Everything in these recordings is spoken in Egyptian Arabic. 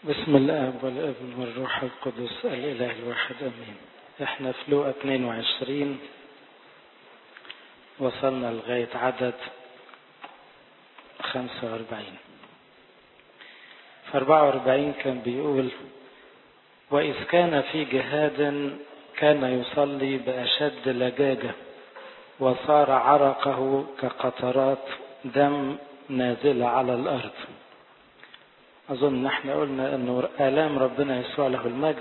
بسم الاب والابن والروح القدس الاله الواحد امين احنا في لوقا 22 وصلنا لغايه عدد 45 في 44 كان بيقول واذ كان في جهاد كان يصلي باشد لجاجه وصار عرقه كقطرات دم نازله على الارض أظن احنا قلنا أنه آلام ربنا يسوع له المجد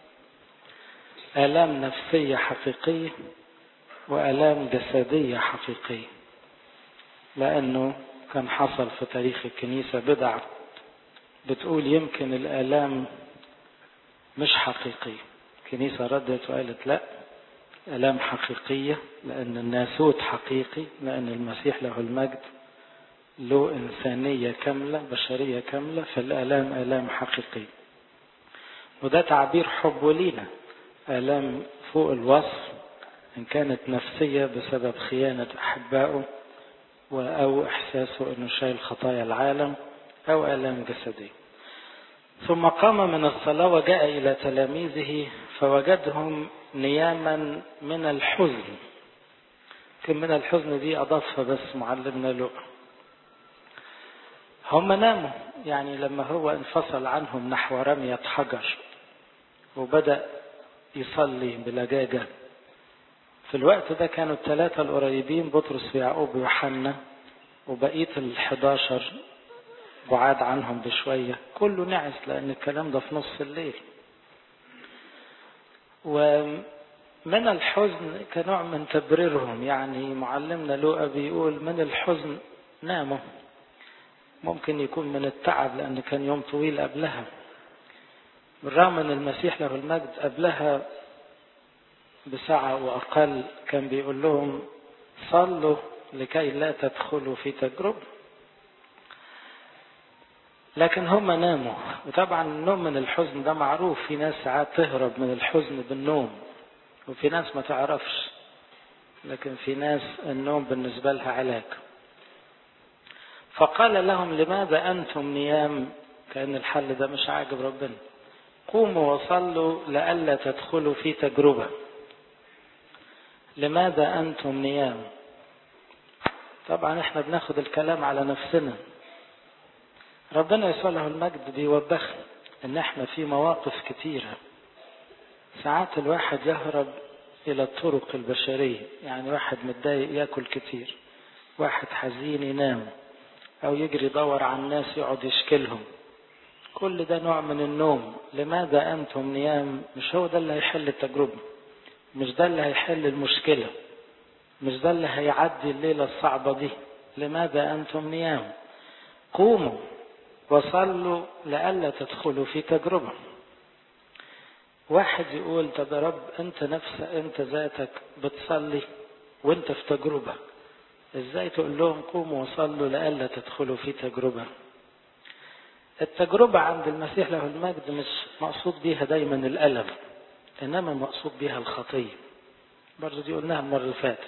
آلام نفسية حقيقية وآلام جسدية حقيقية لأنه كان حصل في تاريخ الكنيسة بدع بتقول يمكن الآلام مش حقيقية الكنيسة ردت وقالت لا آلام حقيقية لأن الناسوت حقيقي لأن المسيح له المجد له إنسانية كاملة بشرية كاملة فالآلام آلام حقيقية وده تعبير حب لينا آلام فوق الوصف إن كانت نفسية بسبب خيانة أحبائه أو إحساسه أنه شايل خطايا العالم أو آلام جسدية ثم قام من الصلاة وجاء إلى تلاميذه فوجدهم نياما من الحزن كم من الحزن دي أضافها بس معلمنا لؤى هم ناموا يعني لما هو انفصل عنهم نحو رمية حجر وبدأ يصلي بلجاجة في الوقت ده كانوا الثلاثة القريبين بطرس ويعقوب ويوحنا وبقية الحداشر بعاد عنهم بشوية كله نعس لأن الكلام ده في نص الليل ومن الحزن كنوع من تبريرهم يعني معلمنا لوقا بيقول من الحزن ناموا ممكن يكون من التعب لأن كان يوم طويل قبلها بالرغم أن المسيح له المجد قبلها بساعة وأقل كان بيقول لهم صلوا لكي لا تدخلوا في تجربة لكن هم ناموا وطبعا النوم من الحزن ده معروف في ناس ساعات تهرب من الحزن بالنوم وفي ناس ما تعرفش لكن في ناس النوم بالنسبة لها علاج فقال لهم لماذا أنتم نيام كأن الحل ده مش عاجب ربنا قوموا وصلوا لئلا تدخلوا في تجربة لماذا أنتم نيام طبعا احنا بناخد الكلام على نفسنا ربنا يسوع له المجد بيوبخنا ان احنا في مواقف كتيرة ساعات الواحد يهرب الى الطرق البشرية يعني واحد متضايق ياكل كتير واحد حزين ينام أو يجري يدور على الناس يقعد يشكلهم كل ده نوع من النوم لماذا أنتم نيام مش هو ده اللي هيحل التجربة مش ده اللي هيحل المشكلة مش ده اللي هيعدي الليلة الصعبة دي لماذا أنتم نيام قوموا وصلوا لئلا تدخلوا في تجربة واحد يقول طب يا رب انت نفسك انت ذاتك بتصلي وانت في تجربه ازاي تقول لهم قوموا وصلوا لئلا تدخلوا في تجربة التجربة عند المسيح له المجد مش مقصود بيها دايما الألم إنما مقصود بيها الخطية برضو دي قلناها المرة اللي فاتت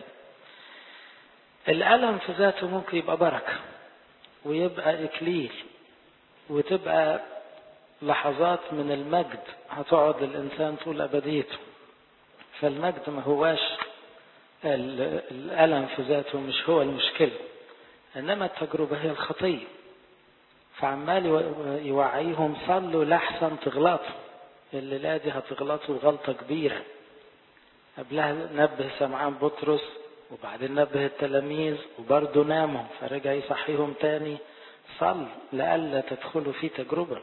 الألم في ذاته ممكن يبقى بركة ويبقى إكليل وتبقى لحظات من المجد هتقعد الإنسان طول أبديته فالمجد ما هواش الألم في ذاته مش هو المشكلة إنما التجربة هي الخطية فعمال يوعيهم صلوا لحسن تغلطوا الليلة دي هتغلطوا غلطة كبيرة قبلها نبه سمعان بطرس وبعدين نبه التلاميذ وبرضه ناموا فرجع يصحيهم تاني صل لئلا تدخلوا في تجربة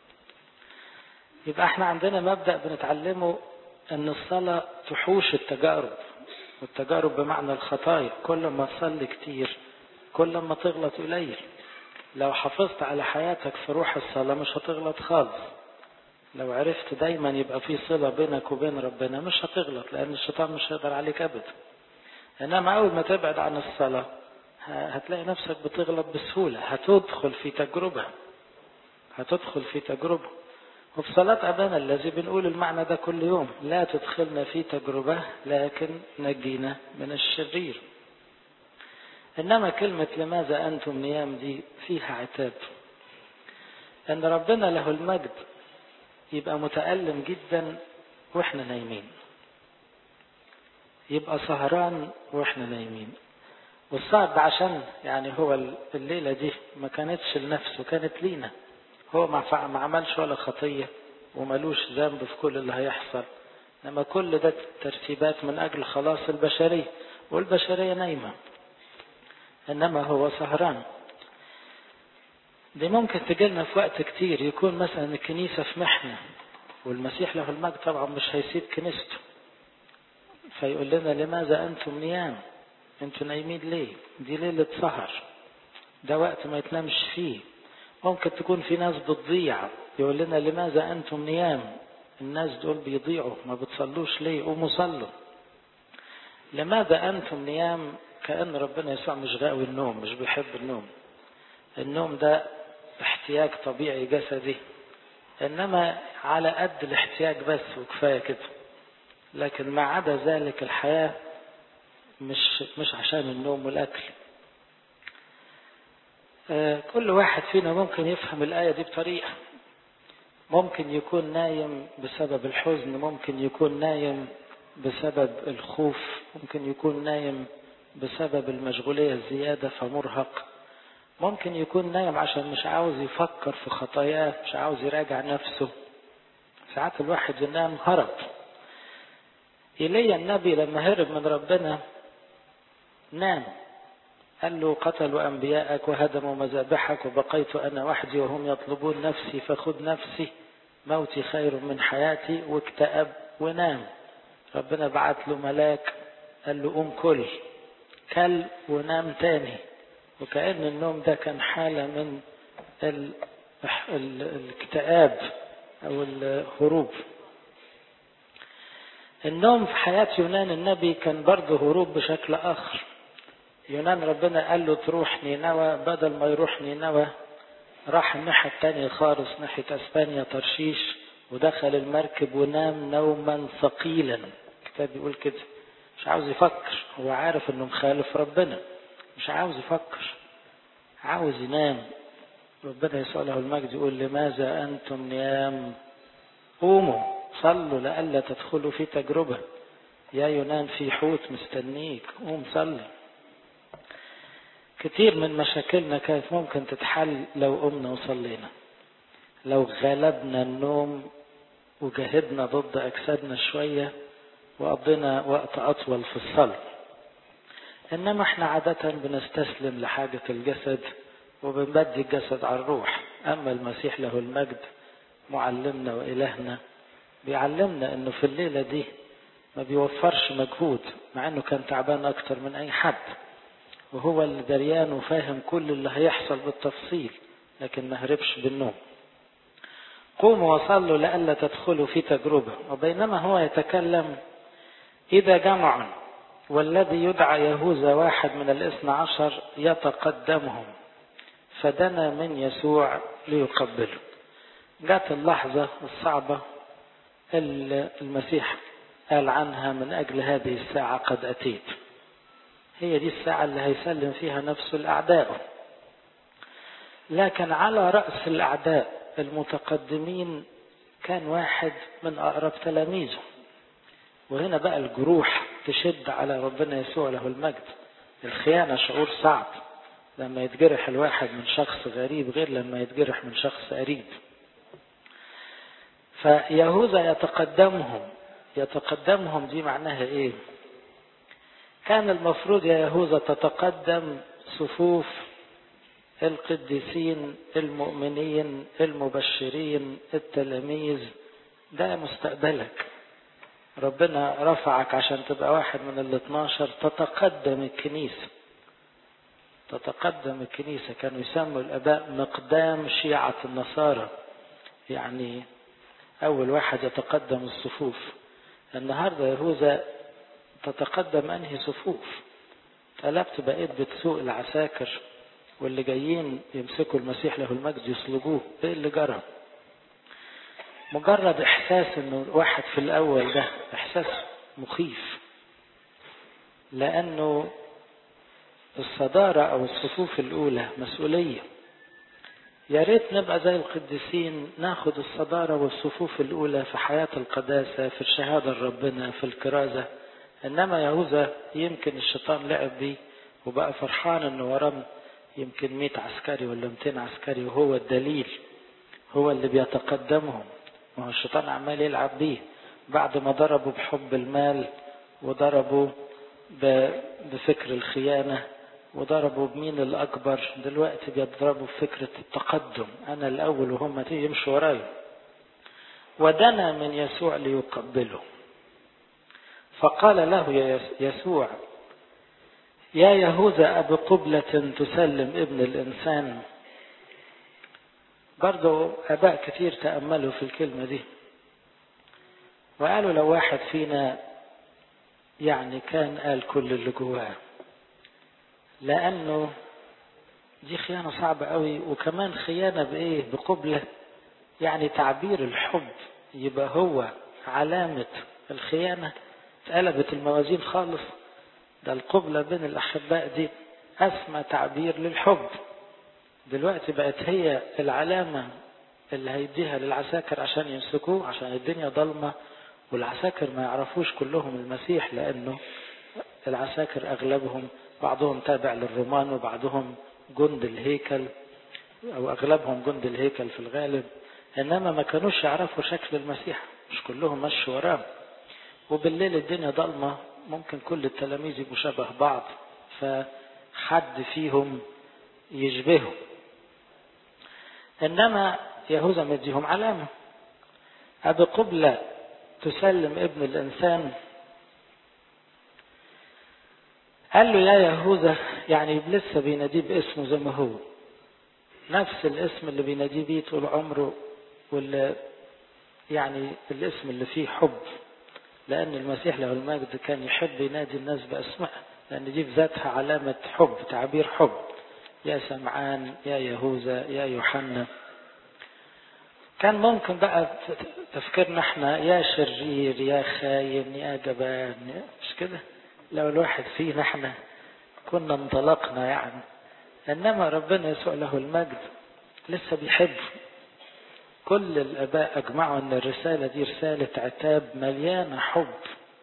يبقى احنا عندنا مبدأ بنتعلمه ان الصلاة تحوش التجارب والتجارب بمعنى الخطايا كل ما تصلي كتير كل ما تغلط قليل لو حافظت على حياتك في روح الصلاة مش هتغلط خالص لو عرفت دايما يبقى في صلة بينك وبين ربنا مش هتغلط لأن الشيطان مش هيقدر عليك أبدا إنما أول ما تبعد عن الصلاة هتلاقي نفسك بتغلط بسهولة هتدخل في تجربة هتدخل في تجربة وفي صلاة أبانا الذي بنقول المعنى ده كل يوم لا تدخلنا في تجربة لكن نجينا من الشرير إنما كلمة لماذا أنتم نيام دي فيها عتاب أن ربنا له المجد يبقى متألم جدا واحنا نايمين يبقى سهران واحنا نايمين والصعب عشان يعني هو الليلة دي ما كانتش لنفسه كانت لينا هو ما ما عملش ولا خطية وملوش ذنب في كل اللي هيحصل انما كل ده ترتيبات من اجل خلاص البشرية والبشرية نايمة انما هو سهران دي ممكن تجيلنا في وقت كتير يكون مثلا الكنيسة في محنة والمسيح له المجد طبعا مش هيسيب كنيسته فيقول لنا لماذا أنتم نيام أنتم نايمين ليه دي ليلة سهر ده وقت ما يتنامش فيه ممكن تكون في ناس بتضيع يقول لنا لماذا أنتم نيام الناس دول بيضيعوا ما بتصلوش ليه قوموا صلوا لماذا أنتم نيام كأن ربنا يسوع مش غاوي النوم مش بيحب النوم النوم ده احتياج طبيعي جسدي انما على قد الاحتياج بس وكفايه كده لكن ما عدا ذلك الحياه مش مش عشان النوم والاكل آه كل واحد فينا ممكن يفهم الايه دي بطريقه ممكن يكون نايم بسبب الحزن ممكن يكون نايم بسبب الخوف ممكن يكون نايم بسبب المشغوليه الزياده فمرهق ممكن يكون نايم عشان مش عاوز يفكر في خطاياه مش عاوز يراجع نفسه ساعات الواحد ينام هرب إيليا النبي لما هرب من ربنا نام قال له قتلوا أنبياءك وهدموا مذابحك وبقيت أنا وحدي وهم يطلبون نفسي فخذ نفسي موتي خير من حياتي واكتئب ونام ربنا بعت له ملاك قال له قوم كل كل ونام تاني وكأن النوم ده كان حالة من ال... ال... الاكتئاب أو الهروب النوم في حياة يونان النبي كان برضه هروب بشكل آخر يونان ربنا قال له تروح نينوى بدل ما يروح نينوى راح الناحية التانية خالص ناحية أسبانيا ترشيش ودخل المركب ونام نوما ثقيلا الكتاب بيقول كده مش عاوز يفكر هو عارف انه مخالف ربنا مش عاوز يفكر عاوز ينام ربنا يسأل له المجد يقول لماذا أنتم نيام قوموا صلوا لئلا تدخلوا في تجربة يا يونان في حوت مستنيك قوم صلي كتير من مشاكلنا كانت ممكن تتحل لو قمنا وصلينا لو غلبنا النوم وجاهدنا ضد أجسادنا شوية وقضينا وقت أطول في الصلاة إنما إحنا عادة بنستسلم لحاجة الجسد وبنبدي الجسد على الروح أما المسيح له المجد معلمنا وإلهنا بيعلمنا إنه في الليلة دي ما بيوفرش مجهود مع إنه كان تعبان أكتر من أي حد وهو اللي دريان وفاهم كل اللي هيحصل بالتفصيل لكن ما هربش بالنوم قوموا وصلوا لئلا تدخلوا في تجربة وبينما هو يتكلم إذا جمع والذي يدعى يهوذا واحد من الاثنى عشر يتقدمهم فدنا من يسوع ليقبله جاءت اللحظة الصعبة المسيح قال عنها من أجل هذه الساعة قد أتيت هي دي الساعة اللي هيسلم فيها نفسه الأعداء لكن على رأس الأعداء المتقدمين كان واحد من أقرب تلاميذه وهنا بقى الجروح تشد على ربنا يسوع له المجد الخيانة شعور صعب لما يتجرح الواحد من شخص غريب غير لما يتجرح من شخص قريب فيهوذا يتقدمهم يتقدمهم دي معناها ايه كان المفروض يا يهوذا تتقدم صفوف القديسين المؤمنين المبشرين التلاميذ ده مستقبلك ربنا رفعك عشان تبقى واحد من ال 12 تتقدم الكنيسة تتقدم الكنيسة كانوا يسموا الآباء مقدام شيعة النصارى يعني أول واحد يتقدم الصفوف النهاردة يهوذا تتقدم أنهي صفوف قلبت بقيت بتسوق العساكر واللي جايين يمسكوا المسيح له المجد يصلبوه ايه اللي جرى مجرد احساس انه واحد في الاول ده احساس مخيف لانه الصدارة او الصفوف الاولى مسؤولية يا ريت نبقى زي القديسين ناخد الصدارة والصفوف الأولى في حياة القداسة في الشهادة لربنا في الكرازة إنما يهوذا يمكن الشيطان لعب بيه وبقى فرحان إنه وراه يمكن 100 عسكري ولا 200 عسكري وهو الدليل هو اللي بيتقدمهم ما هو الشيطان عمال يلعب بيه بعد ما ضربوا بحب المال وضربوا بفكر الخيانة وضربوا بمين الأكبر دلوقتي بيضربوا بفكرة التقدم أنا الأول وهم يمشوا ورايا ودنا من يسوع ليقبله فقال له يسوع يا يهوذا أبو قبلة تسلم ابن الإنسان برضو أباء كثير تأملوا في الكلمة دي وقالوا لو واحد فينا يعني كان قال كل اللي جواه لأنه دي خيانة صعبة قوي وكمان خيانة بإيه بقبلة يعني تعبير الحب يبقى هو علامة الخيانة اتقلبت الموازين خالص ده القبلة بين الأحباء دي أسمى تعبير للحب دلوقتي بقت هي العلامة اللي هيديها للعساكر عشان يمسكوه عشان الدنيا ضلمة والعساكر ما يعرفوش كلهم المسيح لأنه العساكر أغلبهم بعضهم تابع للرومان وبعضهم جند الهيكل أو أغلبهم جند الهيكل في الغالب إنما ما كانوش يعرفوا شكل المسيح مش كلهم مشوا وراه وبالليل الدنيا ضلمة ممكن كل التلاميذ يبقوا شبه بعض فحد فيهم يشبهه إنما يهوذا مديهم علامة أبي قبلة تسلم ابن الإنسان قال له يا يهوذا يعني لسه بيناديه باسمه زي ما هو نفس الاسم اللي بيناديه بيه طول عمره واللي يعني الاسم اللي فيه حب لأن المسيح له المجد كان يحب ينادي الناس بأسماء لأن دي بذاتها علامة حب تعبير حب يا سمعان يا يهوذا يا يوحنا كان ممكن بقى تفكيرنا احنا يا شرير يا خاين يا جبان مش كده لو الواحد فينا احنا كنا انطلقنا يعني انما ربنا يسوع له المجد لسه بيحب كل الاباء اجمعوا ان الرساله دي رساله عتاب مليانه حب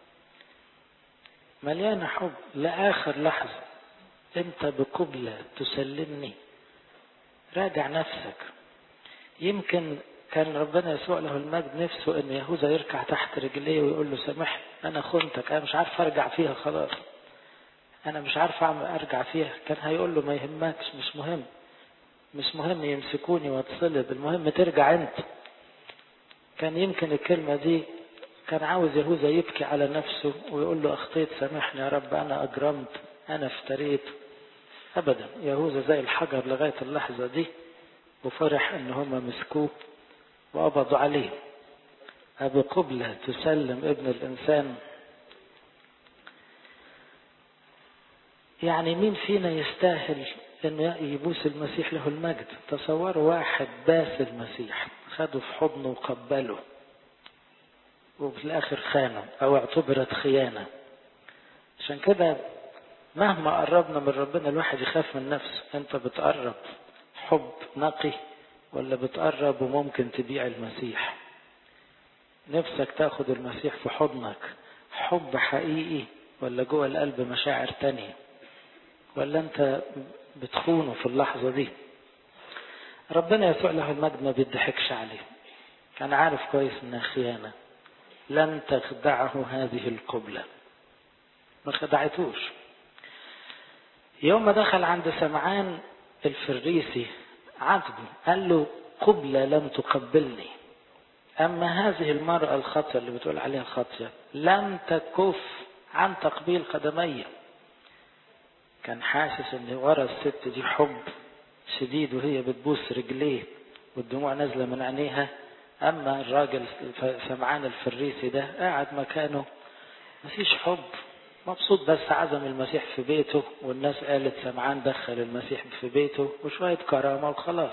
مليانه حب لاخر لحظه انت بقبله تسلمني راجع نفسك يمكن كان ربنا يسوع له المجد نفسه ان يهوذا يركع تحت رجليه ويقول له سامحني انا خنتك انا مش عارف ارجع فيها خلاص انا مش عارف اعمل ارجع فيها كان هيقول له ما يهمكش مش مهم مش مهم يمسكوني واتصلب المهم ترجع انت كان يمكن الكلمة دي كان عاوز يهوذا يبكي على نفسه ويقول له اخطيت سامحني يا رب انا اجرمت انا افتريت ابدا يهوذا زي الحجر لغاية اللحظة دي وفرح ان هم مسكوه وقبضوا عليه أبي قبلة تسلم ابن الإنسان يعني مين فينا يستاهل انه يبوس المسيح له المجد تصوروا واحد باس المسيح خده في حضنه وقبله وفي الاخر خانه او اعتبرت خيانة عشان كده مهما قربنا من ربنا الواحد يخاف من نفسه انت بتقرب حب نقي ولا بتقرب وممكن تبيع المسيح نفسك تاخد المسيح في حضنك حب حقيقي ولا جوه القلب مشاعر تانية ولا انت بتخونه في اللحظة دي ربنا يسوع له المجد ما بيضحكش عليه كان عارف كويس انها خيانة لن تخدعه هذه القبلة ما خدعتوش يوم ما دخل عند سمعان الفريسي عاتبه قال له قبلة لم تقبلني أما هذه المرأة الخاطئة اللي بتقول عليها خاطئة لم تكف عن تقبيل قدمي كان حاسس ان ورا الست دي حب شديد وهي بتبوس رجليه والدموع نازله من عينيها اما الراجل سمعان الفريسي ده قاعد مكانه مفيش حب مبسوط بس عزم المسيح في بيته والناس قالت سمعان دخل المسيح في بيته وشوية كرامة وخلاص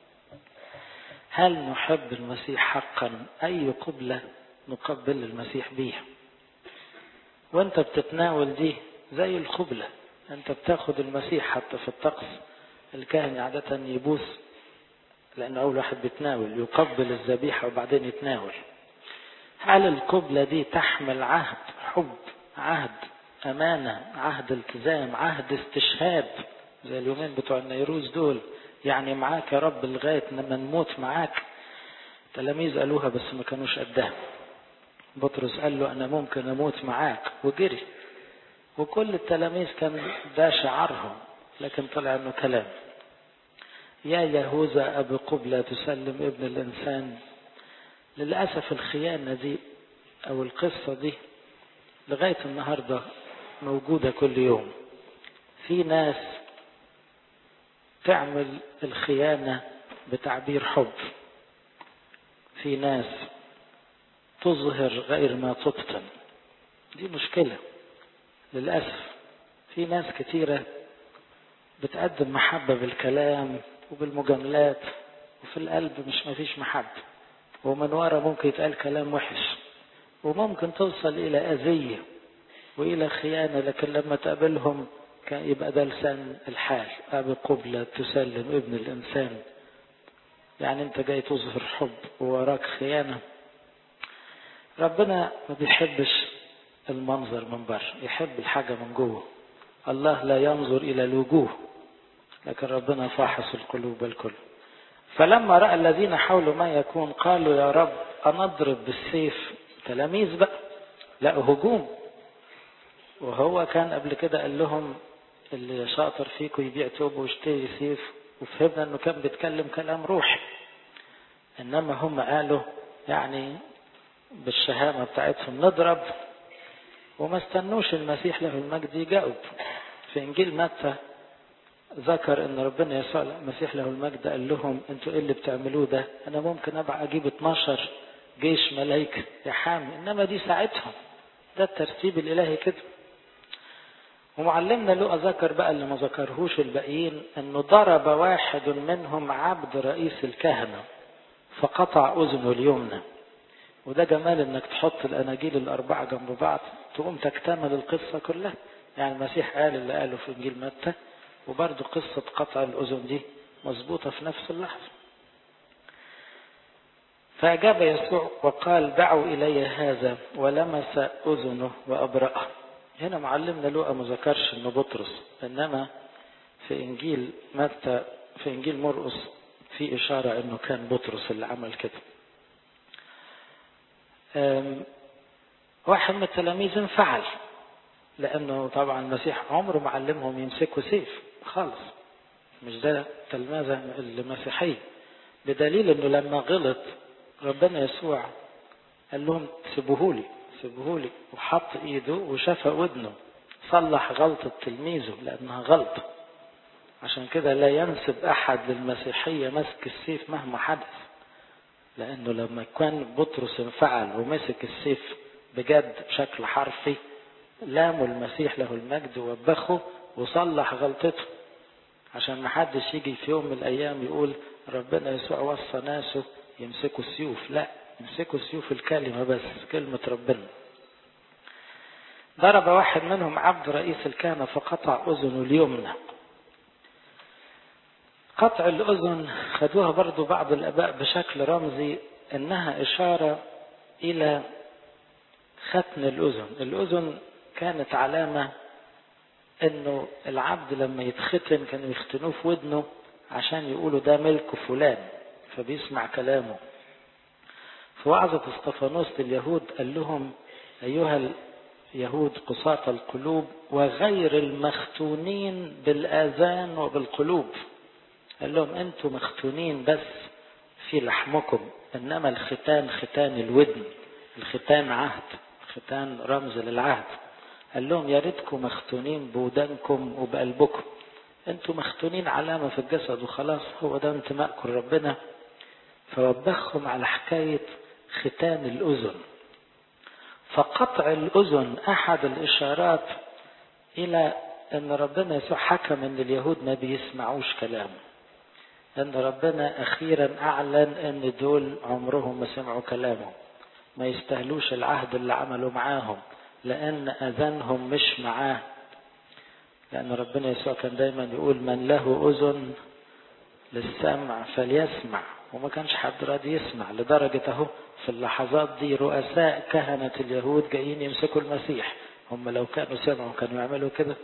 هل نحب المسيح حقا أي قبلة نقبل المسيح بيها وانت بتتناول دي زي القبلة انت بتاخد المسيح حتى في الطقس الكاهن عادة يبوس لأن أول واحد بيتناول يقبل الذبيحة وبعدين يتناول هل القبلة دي تحمل عهد حب عهد أمانة عهد التزام عهد استشهاد زي اليومين بتوع النيروز دول يعني معاك يا رب لغاية لما نموت معاك تلاميذ قالوها بس ما كانوش قدها بطرس قال له أنا ممكن أموت معاك وجري وكل التلاميذ كان ده شعارهم لكن طلع انه كلام يا يهوذا أبي قبلة تسلم ابن الإنسان للأسف الخيانة دي أو القصة دي لغاية النهاردة موجودة كل يوم في ناس تعمل الخيانة بتعبير حب في ناس تظهر غير ما تبطن دي مشكلة للأسف في ناس كتيرة بتقدم محبة بالكلام وبالمجاملات وفي القلب مش مفيش محبة ومن ورا ممكن يتقال كلام وحش وممكن توصل إلى أذية وإلى خيانة لكن لما تقابلهم كان يبقى ده لسان الحال أبي قبلة تسلم ابن الإنسان يعني أنت جاي تظهر حب ووراك خيانة ربنا ما بيحبش المنظر من بره يحب الحاجة من جوه الله لا ينظر إلى الوجوه لكن ربنا فاحص القلوب الكل فلما رأى الذين حولوا ما يكون قالوا يا رب أنضرب بالسيف تلاميذ بقى لقوا هجوم وهو كان قبل كده قال لهم اللي شاطر فيكم يبيع توب ويشتري سيف وفهمنا انه كان بيتكلم كلام روحي انما هم قالوا يعني بالشهامة بتاعتهم نضرب وما استنوش المسيح له المجد يجاوب في انجيل متى ذكر ان ربنا يسوع المسيح له المجد قال لهم انتوا ايه اللي بتعملوه ده انا ممكن ابقى اجيب 12 جيش ملائكه يا حامي انما دي ساعتهم ده الترتيب الالهي كده ومعلمنا لقى ذكر بقى اللي ما ذكرهوش الباقيين انه ضرب واحد منهم عبد رئيس الكهنه فقطع اذنه اليمنى وده جمال انك تحط الاناجيل الاربعه جنب بعض تقوم تكتمل القصه كلها يعني المسيح قال اللي قاله في انجيل متى وبرضه قصه قطع الاذن دي مظبوطه في نفس اللحظه فأجاب يسوع وقال دعوا إلي هذا ولمس أذنه وأبرأه هنا معلمنا لوقا ما ذكرش انه بطرس انما في انجيل متى في انجيل مرقس في اشاره انه كان بطرس اللي عمل كده واحد من التلاميذ انفعل لانه طبعا المسيح عمره ما علمهم يمسكوا سيف خالص مش ده تلمذه المسيحيه بدليل انه لما غلط ربنا يسوع قال لهم سيبوهولي سيبهولي وحط ايده وشفى ودنه صلح غلطة تلميذه لأنها غلطة عشان كده لا ينسب أحد للمسيحية مسك السيف مهما حدث لأنه لما كان بطرس انفعل ومسك السيف بجد بشكل حرفي لاموا المسيح له المجد ووبخه وصلح غلطته عشان ما حدش يجي في يوم من الأيام يقول ربنا يسوع وصى ناسه يمسكوا السيوف لا يمسكوا سيوف الكلمة بس كلمة ربنا ضرب واحد منهم عبد رئيس الكهنة فقطع أذنه اليمنى قطع الأذن خدوها برضو بعض الآباء بشكل رمزي إنها إشارة إلى ختن الأذن الأذن كانت علامة إنه العبد لما يتختن كانوا يختنوه في ودنه عشان يقولوا ده ملك فلان فبيسمع كلامه في وعظة استفانوس لليهود قال لهم أيها اليهود قصاة القلوب وغير المختونين بالآذان وبالقلوب قال لهم أنتم مختونين بس في لحمكم إنما الختان ختان الودن الختان عهد الختان رمز للعهد قال لهم يا ريتكم مختونين بودانكم وبقلبكم انتم مختونين علامة في الجسد وخلاص هو ده انتمائكم لربنا فوبخهم على حكاية ختان الأذن فقطع الأذن أحد الإشارات إلى أن ربنا يسوع حكم أن اليهود ما بيسمعوش كلامه أن ربنا أخيرا أعلن أن دول عمرهم ما سمعوا كلامه ما يستاهلوش العهد اللي عملوا معاهم لأن أذانهم مش معاه لأن ربنا يسوع كان دايما يقول من له أذن للسمع فليسمع وما كانش حد راضي يسمع لدرجة اهو في اللحظات دي رؤساء كهنة اليهود جايين يمسكوا المسيح هم لو كانوا سمعوا كانوا يعملوا كده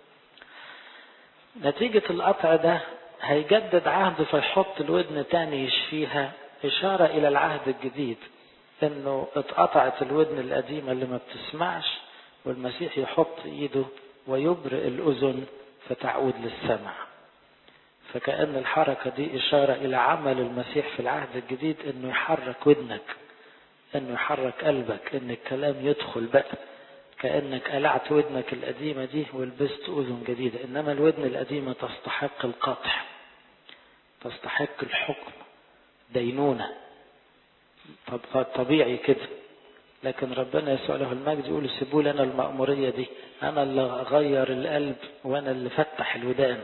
نتيجة القطع ده هيجدد عهده فيحط الودن تاني يشفيها إشارة إلى العهد الجديد إنه اتقطعت الودن القديمة اللي ما بتسمعش والمسيح يحط إيده ويبرئ الأذن فتعود للسمع فكأن الحركة دي إشارة إلى عمل المسيح في العهد الجديد إنه يحرك ودنك إنه يحرك قلبك إن الكلام يدخل بقى كأنك قلعت ودنك القديمة دي ولبست أذن جديدة إنما الودن القديمة تستحق القطع تستحق الحكم دينونة طب طبيعي كده لكن ربنا يسوع له المجد يقول سيبوا لنا المأمورية دي أنا اللي أغير القلب وأنا اللي فتح الودان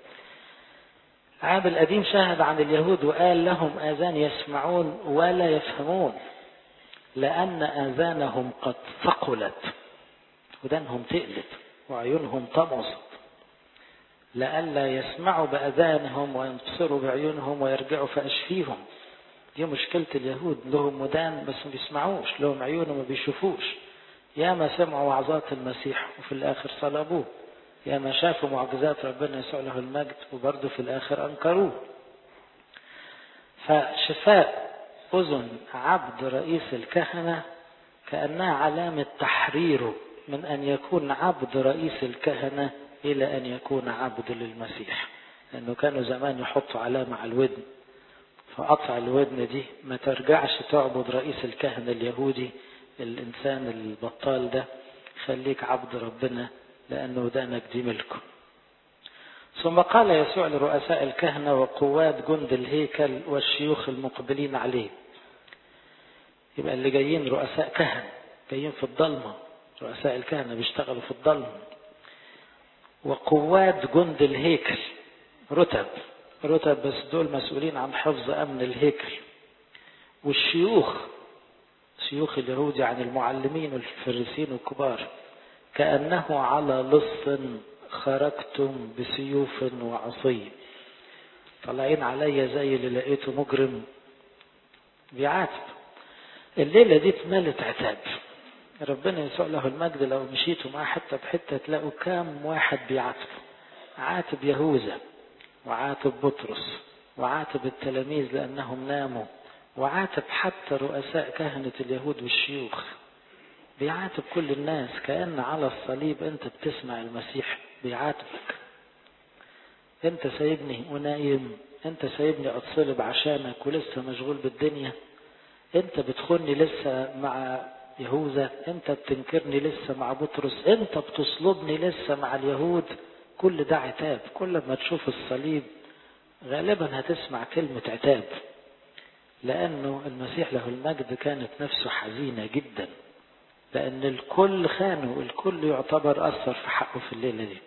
العهد القديم شهد عن اليهود وقال لهم آذان يسمعون ولا يفهمون لأن آذانهم قد ثقلت ودانهم تقلت وعيونهم طمست لئلا يسمعوا بأذانهم وينتصروا بعيونهم ويرجعوا فأشفيهم دي مشكلة اليهود لهم ودان بس ما بيسمعوش لهم عيون وما بيشوفوش يا ما سمعوا وعظات المسيح وفي الآخر صلبوه يا ما شافوا معجزات ربنا يسوع له المجد وبرضه في الآخر أنكروه فشفاء أذن عبد رئيس الكهنة كأنها علامة تحريره من أن يكون عبد رئيس الكهنة إلى أن يكون عبد للمسيح لأنه كانوا زمان يحطوا علامة على الودن فقطع الودن دي ما ترجعش تعبد رئيس الكهنة اليهودي الإنسان البطال ده خليك عبد ربنا لأن ودانك دي ملكه ثم قال يسوع لرؤساء الكهنة وقوات جند الهيكل والشيوخ المقبلين عليه يبقى اللي جايين رؤساء كهنة جايين في الضلمة رؤساء الكهنة بيشتغلوا في الضلمة وقوات جند الهيكل رتب رتب بس دول مسؤولين عن حفظ أمن الهيكل والشيوخ شيوخ اليهود يعني المعلمين والفريسين الكبار كأنه على لص خرجتم بسيوف وعصي طالعين عليا زي اللي لقيته مجرم بيعاتب الليلة دي اتملت عتاب ربنا يسوع له المجد لو مشيتوا معاه حتة بحتة تلاقوا كام واحد بيعاتب عاتب يهوذا وعاتب بطرس وعاتب التلاميذ لأنهم ناموا وعاتب حتى رؤساء كهنة اليهود والشيوخ بيعاتب كل الناس كأن على الصليب أنت بتسمع المسيح بيعاتبك أنت سايبني ونايم أنت سايبني أتصلب عشانك ولسه مشغول بالدنيا أنت بتخوني لسه مع يهوذا أنت بتنكرني لسه مع بطرس أنت بتصلبني لسه مع اليهود كل ده عتاب كل ما تشوف الصليب غالبا هتسمع كلمة عتاب لأنه المسيح له المجد كانت نفسه حزينة جدا لأن الكل خانه الكل يعتبر أثر في حقه في الليلة دي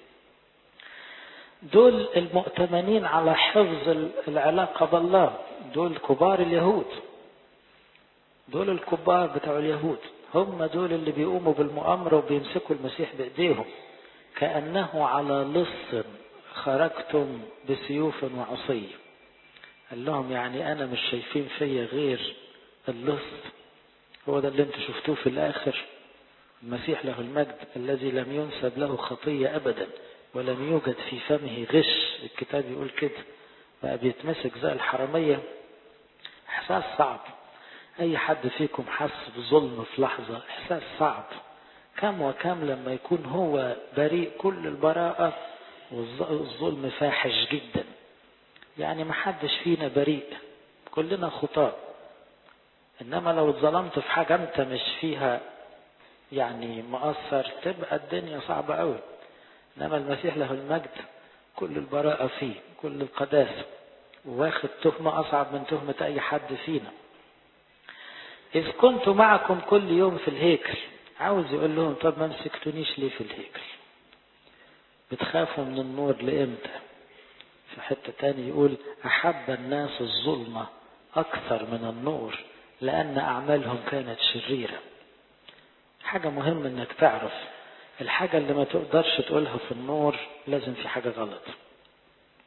دول المؤتمنين على حفظ العلاقة بالله دول كبار اليهود دول الكبار بتوع اليهود هم دول اللي بيقوموا بالمؤامرة وبيمسكوا المسيح بإيديهم كأنه على لص خرجتم بسيوف وعصي قال لهم يعني أنا مش شايفين فيا غير اللص هو ده اللي انتوا شفتوه في الآخر المسيح له المجد الذي لم ينسب له خطية أبدا ولم يوجد في فمه غش الكتاب يقول كده بقى بيتمسك زي الحرامية إحساس صعب أي حد فيكم حس بظلم في لحظة إحساس صعب كم وكم لما يكون هو بريء كل البراءة والظلم فاحش جدا يعني ما حدش فينا بريء كلنا خطاة إنما لو اتظلمت في حاجة أنت مش فيها يعني مقصر تبقى الدنيا صعبة قوي إنما المسيح له المجد كل البراءة فيه كل القداسة واخد تهمة أصعب من تهمة أي حد فينا إذ كنت معكم كل يوم في الهيكل عاوز يقول لهم طب ما مسكتونيش ليه في الهيكل بتخافوا من النور لإمتى في حتة تاني يقول أحب الناس الظلمة أكثر من النور لأن أعمالهم كانت شريرة حاجة مهم إنك تعرف الحاجة اللي ما تقدرش تقولها في النور لازم في حاجة غلط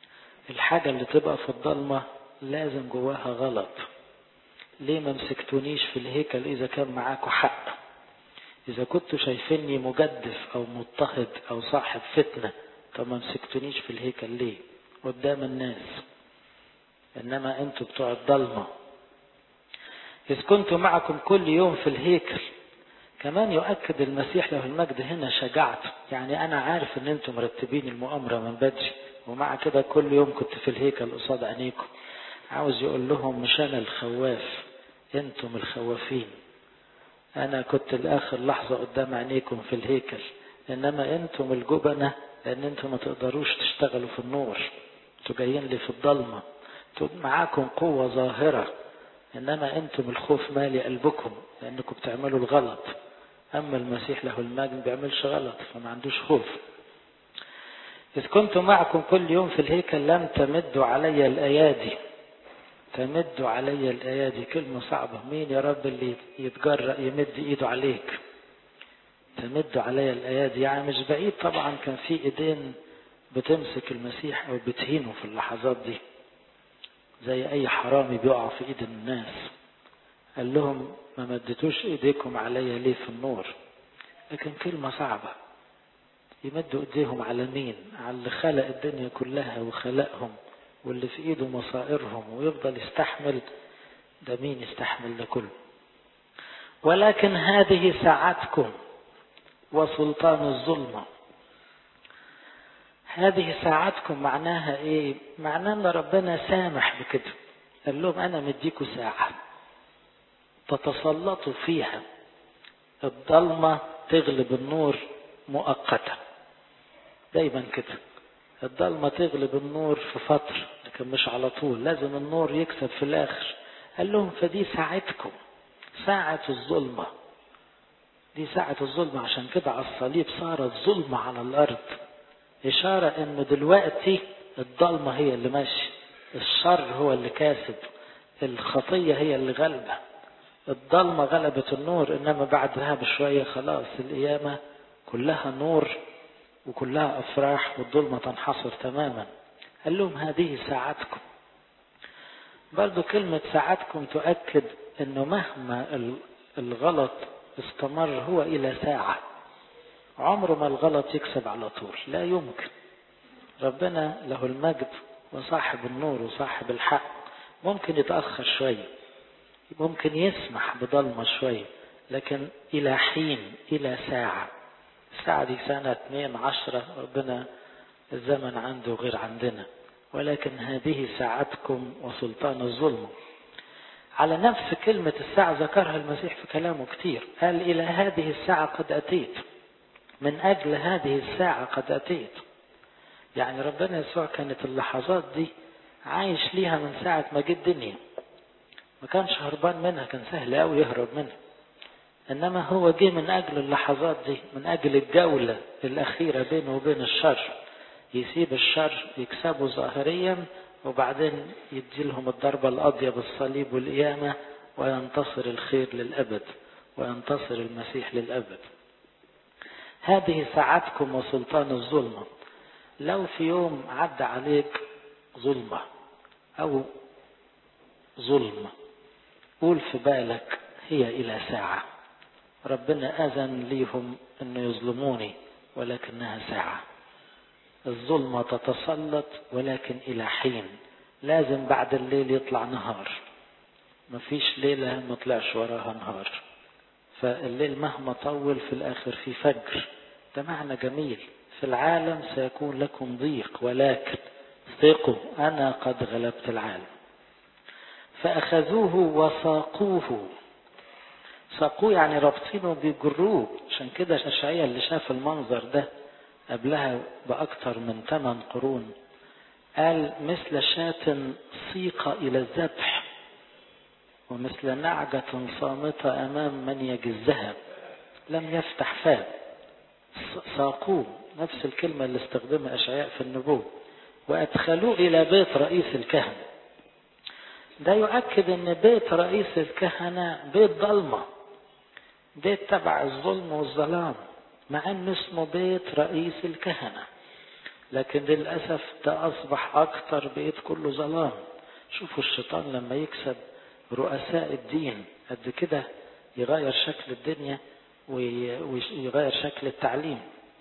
الحاجة اللي تبقى في الضلمة لازم جواها غلط ليه ما مسكتونيش في الهيكل إذا كان معاكم حق إذا كنتوا شايفيني مجدف أو مضطهد أو صاحب فتنة طب ما مسكتونيش في الهيكل ليه قدام الناس إنما أنتوا بتوع الضلمة إذ كنت معكم كل يوم في الهيكل كمان يؤكد المسيح له المجد هنا شجاعته يعني أنا عارف إن أنتم مرتبين المؤامرة من بدري ومع كده كل يوم كنت في الهيكل قصاد عينيكم عاوز يقول لهم مش أنا الخواف أنتم الخوافين أنا كنت لآخر لحظة قدام عينيكم في الهيكل إنما أنتم الجبنة لأن أنتم ما تقدروش تشتغلوا في النور أنتوا جايين لي في الضلمة معاكم قوة ظاهرة إنما أنتم الخوف مالي قلبكم لأنكم بتعملوا الغلط أما المسيح له المجد ما بيعملش غلط فما عندوش خوف إذ كنت معكم كل يوم في الهيكل لم تمدوا علي الأيادي تمدوا علي الأيادي كلمة صعبة مين يا رب اللي يتجرأ يمد إيده عليك تمدوا علي الأيادي يعني مش بعيد طبعا كان في إيدين بتمسك المسيح أو بتهينه في اللحظات دي زي أي حرامي بيقع في إيد الناس قال لهم ما مدتوش إيديكم عليا ليه في النور لكن كلمة صعبة يمدوا إيديهم على مين على اللي خلق الدنيا كلها وخلقهم واللي في إيده مصائرهم ويفضل يستحمل ده مين يستحمل ده كله ولكن هذه ساعتكم وسلطان الظلمه هذه ساعتكم معناها ايه معناه ان ربنا سامح بكده قال لهم انا مديكوا ساعة تتسلطوا فيها الضلمة تغلب النور مؤقتا دايما كده الضلمة تغلب النور في فترة لكن مش على طول لازم النور يكسب في الاخر قال لهم فدي ساعتكم ساعة الظلمة دي ساعة الظلمة عشان كده على الصليب صارت ظلمة على الأرض إشارة إن دلوقتي الضلمة هي اللي ماشية الشر هو اللي كاسب الخطية هي اللي غلبة الضلمة غلبت النور إنما بعدها بشوية خلاص القيامة كلها نور وكلها أفراح والظلمة تنحصر تماما قال لهم هذه ساعتكم برضو كلمة ساعتكم تؤكد أنه مهما الغلط استمر هو إلى ساعة عمره ما الغلط يكسب على طول لا يمكن ربنا له المجد وصاحب النور وصاحب الحق ممكن يتأخر شوية ممكن يسمح بضلمة شوية لكن إلى حين إلى ساعة الساعة دي سنة اتنين عشرة ربنا الزمن عنده غير عندنا ولكن هذه ساعتكم وسلطان الظلم على نفس كلمة الساعة ذكرها المسيح في كلامه كتير قال إلى هذه الساعة قد أتيت من أجل هذه الساعة قد أتيت يعني ربنا يسوع كانت اللحظات دي عايش ليها من ساعة ما جه الدنيا ما كانش هربان منها كان سهل قوي يهرب منها إنما هو جه من أجل اللحظات دي من أجل الجولة الأخيرة بينه وبين الشر يسيب الشر يكسبه ظاهريا وبعدين يدي لهم الضربة القاضية بالصليب والقيامة وينتصر الخير للأبد وينتصر المسيح للأبد هذه ساعتكم وسلطان الظلمة لو في يوم عدى عليك ظلمة أو ظلم قول في بالك هي إلى ساعة ربنا أذن ليهم أنه يظلموني ولكنها ساعة الظلمة تتسلط ولكن إلى حين لازم بعد الليل يطلع نهار مفيش ليلة ما طلعش وراها نهار فالليل مهما طول في الآخر في فجر ده معنى جميل في العالم سيكون لكم ضيق ولكن ثقوا أنا قد غلبت العالم فأخذوه وساقوه ساقوه يعني رابطينه بيجروه عشان كده الشعية اللي شاف المنظر ده قبلها بأكثر من ثمان قرون قال مثل شاة سيق إلى الذبح ومثل نعجة صامتة أمام من يجزها لم يفتح فاه ساقوه نفس الكلمة اللي استخدمها أشعياء في النبوة وأدخلوه إلى بيت رئيس الكهنة ده يؤكد أن بيت رئيس الكهنة بيت ضلمة بيت تبع الظلم والظلام مع أنه اسمه بيت رئيس الكهنة لكن للأسف ده أصبح أكتر بقيت كله ظلام شوفوا الشيطان لما يكسب رؤساء الدين قد كده يغير شكل الدنيا ويغير شكل التعليم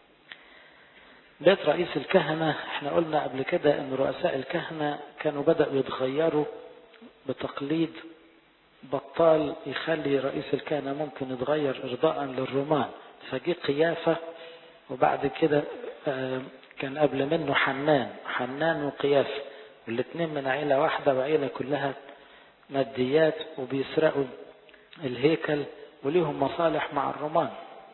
بيت رئيس الكهنة احنا قلنا قبل كده ان رؤساء الكهنة كانوا بدأوا يتغيروا بتقليد بطال يخلي رئيس الكهنة ممكن يتغير ارضاء للرومان فجي قيافة وبعد كده كان قبل منه حنان حنان وقيافة والاثنين من عيلة واحدة وعيلة كلها ماديات وبيسرقوا الهيكل وليهم مصالح مع الرومان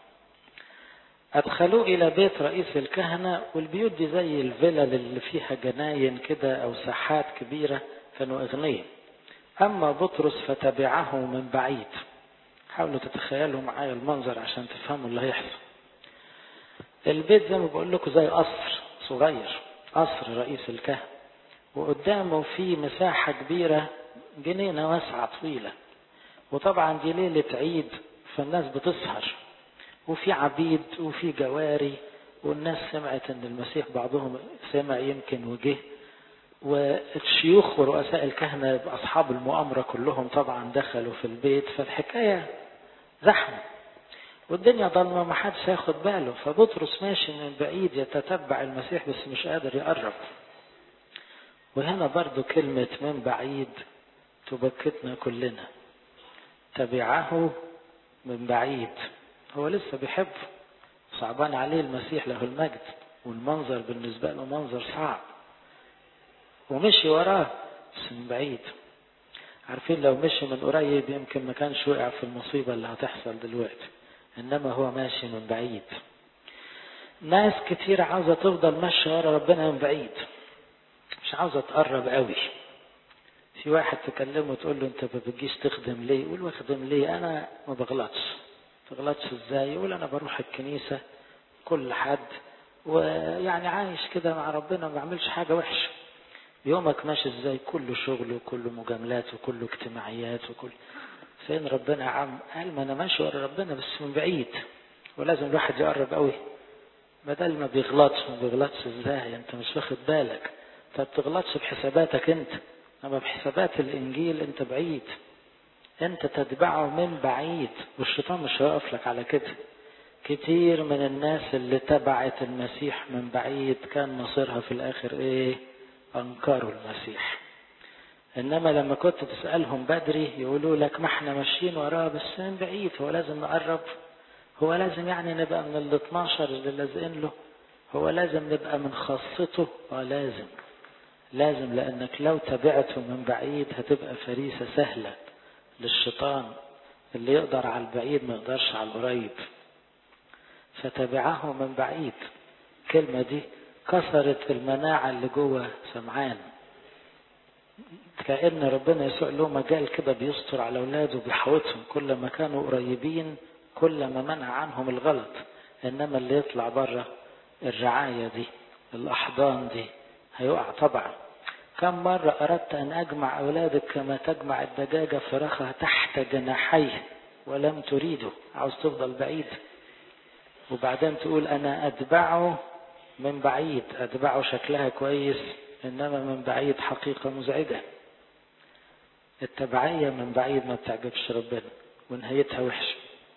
أدخلوه إلى بيت رئيس الكهنة والبيوت دي زي الفلل اللي فيها جناين كده أو ساحات كبيرة كانوا أغنياء أما بطرس فتبعه من بعيد حاولوا تتخيلوا معايا المنظر عشان تفهموا اللي هيحصل البيت زي ما بقول لكم زي قصر صغير قصر رئيس الكهنة وقدامه في مساحة كبيرة جنينة واسعة طويلة وطبعا دي ليلة عيد فالناس بتسهر وفي عبيد وفي جواري والناس سمعت ان المسيح بعضهم سمع يمكن وجه والشيوخ ورؤساء الكهنة أصحاب المؤامرة كلهم طبعا دخلوا في البيت فالحكاية زحمة والدنيا ضلمة ما حدش هياخد باله فبطرس ماشي من بعيد يتتبع المسيح بس مش قادر يقرب وهنا برضو كلمة من بعيد تبكتنا كلنا تبعه من بعيد هو لسه بيحبه صعبان عليه المسيح له المجد والمنظر بالنسبة له منظر صعب ومشي وراه بس من بعيد عارفين لو مشي من قريب يمكن ما كانش وقع في المصيبة اللي هتحصل دلوقتي إنما هو ماشي من بعيد ناس كتير عاوزة تفضل ماشية ورا ربنا من بعيد مش عاوزة تقرب قوي في واحد تكلمه تقول له انت ما بتجيش تخدم ليه يقول له اخدم ليه انا ما بغلطش تغلطش ازاي يقول انا بروح الكنيسة كل حد ويعني عايش كده مع ربنا ما بعملش حاجة وحشة يومك ماشي ازاي كله شغل وكله مجاملات وكله اجتماعيات وكل فين ربنا يا عم قال ما انا ماشي ورا ربنا بس من بعيد ولازم الواحد يقرب قوي بدل ما بيغلطش ما بيغلطش ازاي انت مش واخد بالك انت بتغلطش بحساباتك انت اما بحسابات الانجيل انت بعيد انت تتبعه من بعيد والشيطان مش هيقف لك على كده كتير من الناس اللي تبعت المسيح من بعيد كان مصيرها في الاخر ايه انكروا المسيح انما لما كنت تسالهم بدري يقولوا لك ما احنا ماشيين وراه بس من بعيد هو لازم نقرب هو لازم يعني نبقى من ال 12 اللي لازقين له هو لازم نبقى من خاصته اه لازم لازم لانك لو تبعته من بعيد هتبقى فريسه سهله للشيطان اللي يقدر على البعيد ما يقدرش على القريب فتبعه من بعيد الكلمة دي كسرت المناعة اللي جوه سمعان كأن ربنا يسوع له مجال كده بيستر على أولاده وبيحوطهم كل ما كانوا قريبين كل ما منع عنهم الغلط إنما اللي يطلع بره الرعاية دي الأحضان دي هيقع طبعا كم مرة أردت أن أجمع أولادك كما تجمع الدجاجة فراخها تحت جناحيه ولم تريده عاوز تفضل بعيد وبعدين تقول أنا أتبعه من بعيد أتبعه شكلها كويس إنما من بعيد حقيقة مزعجة التبعية من بعيد ما بتعجبش ربنا ونهايتها وحشة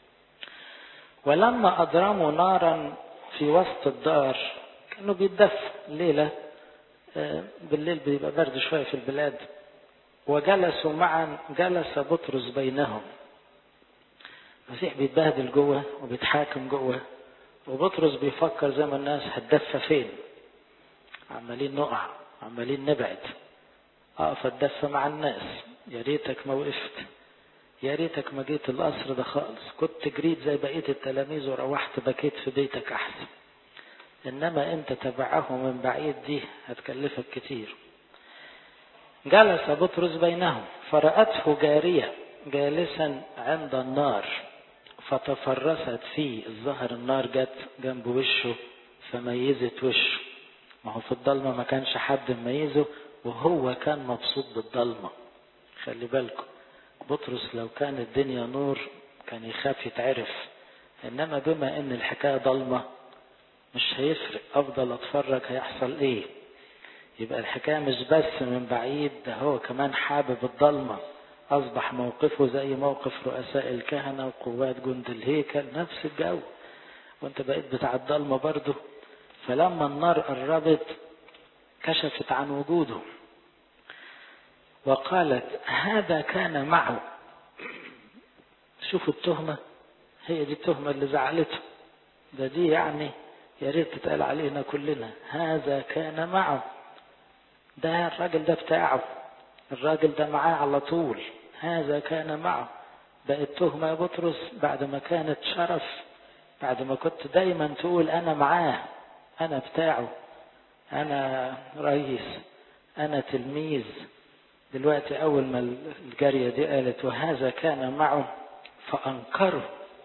ولما أضرموا نارا في وسط الدار كانوا بيتدفوا الليلة بالليل بيبقى برد شوية في البلاد وجلسوا معا جلس بطرس بينهم المسيح بيتبهدل جوه وبيتحاكم جوه وبطرس بيفكر زي ما الناس هتدفى فين عمالين نقع عمالين نبعد اقف اتدفى مع الناس يا ريتك ما وقفت يا ريتك ما جيت القصر ده خالص كنت جريت زي بقيه التلاميذ وروحت بكيت في بيتك احسن انما انت تبعه من بعيد دي هتكلفك كتير جلس بطرس بينهم فرأته جارية جالسا عند النار فتفرست فيه الظهر النار جت جنب وشه فميزت وشه ما هو في الضلمة ما كانش حد مميزه وهو كان مبسوط بالضلمة خلي بالكم بطرس لو كان الدنيا نور كان يخاف يتعرف انما بما ان الحكاية ضلمة مش هيفرق افضل اتفرج هيحصل ايه يبقى الحكاية مش بس من بعيد ده هو كمان حابب الضلمة أصبح موقفه زي موقف رؤساء الكهنة وقوات جند الهيكل نفس الجو وانت بقيت بتاع الضلمة برضه فلما النار قربت كشفت عن وجوده وقالت هذا كان معه شوفوا التهمة هي دي التهمة اللي زعلته ده دي يعني يا ريت تتقال علينا كلنا هذا كان معه ده الراجل ده بتاعه الراجل ده معاه على طول هذا كان معه بقت تهمة يا بطرس بعد ما كانت شرف بعد ما كنت دايما تقول أنا معاه أنا بتاعه أنا رئيس أنا تلميذ دلوقتي أول ما الجارية دي قالت وهذا كان معه فأنكره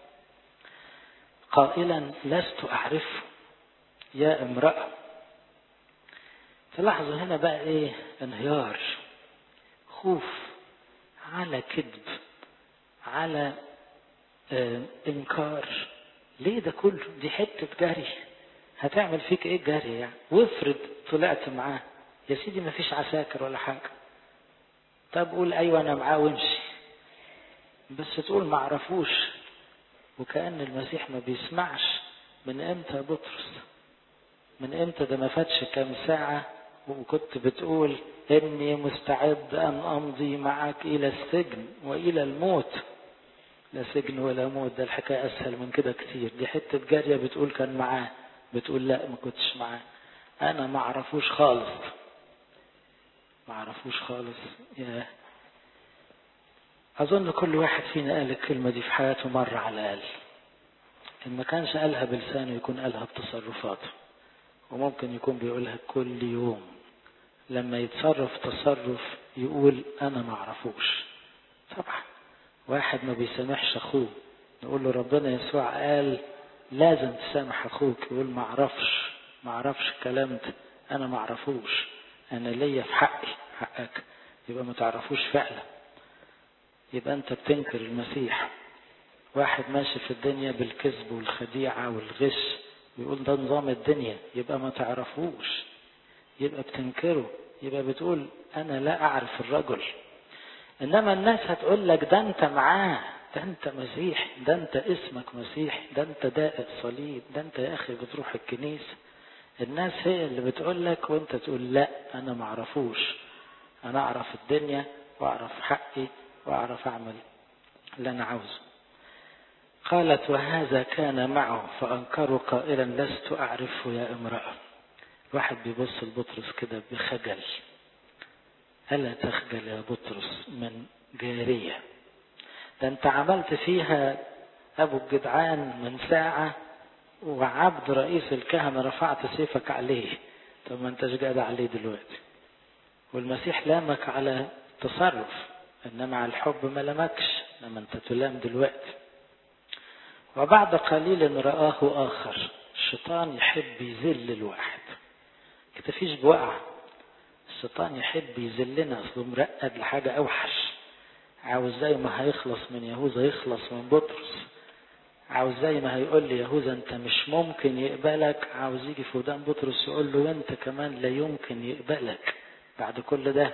قائلا لست أعرفه يا امرأة تلاحظوا هنا بقى ايه انهيار خوف على كذب على اه انكار ليه ده كله دي حتة جري هتعمل فيك ايه الجري يعني وافرض طلعت معاه يا سيدي ما فيش عساكر ولا حاجة طب قول ايوه انا معاه وامشي بس تقول ما عرفوش وكأن المسيح ما بيسمعش من امتى بطرس من امتى ده ما فاتش كام ساعة وكنت بتقول اني مستعد ان امضي معك الى السجن والى الموت لا سجن ولا موت ده الحكاية اسهل من كده كتير دي حتة جارية بتقول كان معاه بتقول لا ما كنتش معاه انا ما اعرفوش خالص ما اعرفوش خالص يا اظن كل واحد فينا قال الكلمة دي في حياته مرة على الاقل ان ما كانش قالها بلسانه يكون قالها بتصرفاته وممكن يكون بيقولها كل يوم لما يتصرف تصرف يقول انا ما اعرفوش طبعا واحد ما بيسامحش اخوه نقول له ربنا يسوع قال لازم تسامح اخوك يقول ما اعرفش ما اعرفش الكلام ده انا ما اعرفوش انا ليا في حقي حقك يبقى ما تعرفوش فعلا يبقى انت بتنكر المسيح واحد ماشي في الدنيا بالكذب والخديعة والغش ويقول ده نظام الدنيا يبقى ما تعرفوش يبقى بتنكره يبقى بتقول انا لا اعرف الرجل انما الناس هتقول لك ده انت معاه ده انت مسيح ده انت اسمك مسيح ده انت دائق صليب ده انت يا اخي بتروح الكنيسة الناس هي اللي بتقول لك وانت تقول لا انا ما اعرفوش انا اعرف الدنيا واعرف حقي واعرف اعمل اللي انا عاوزه قالت وهذا كان معه فانكروا قائلا لست اعرفه يا امراه واحد بيبص لبطرس كده بخجل الا تخجل يا بطرس من جاريه ده انت عملت فيها ابو الجدعان من ساعه وعبد رئيس الكهنه رفعت سيفك عليه طب ما انتش جاد عليه دلوقتي والمسيح لامك على تصرف انما على الحب ما لمكش لما انت تلام دلوقتي وبعد قليل رآه آخر الشيطان يحب يذل الواحد كتفيش بوقع الشيطان يحب يذلنا اصله مرقد لحاجة اوحش عاوز زي ما هيخلص من يهوذا يخلص من بطرس عاوز زي ما هيقول لي يهوذا انت مش ممكن يقبلك عاوز يجي في ودان بطرس يقول له وانت كمان لا يمكن يقبلك بعد كل ده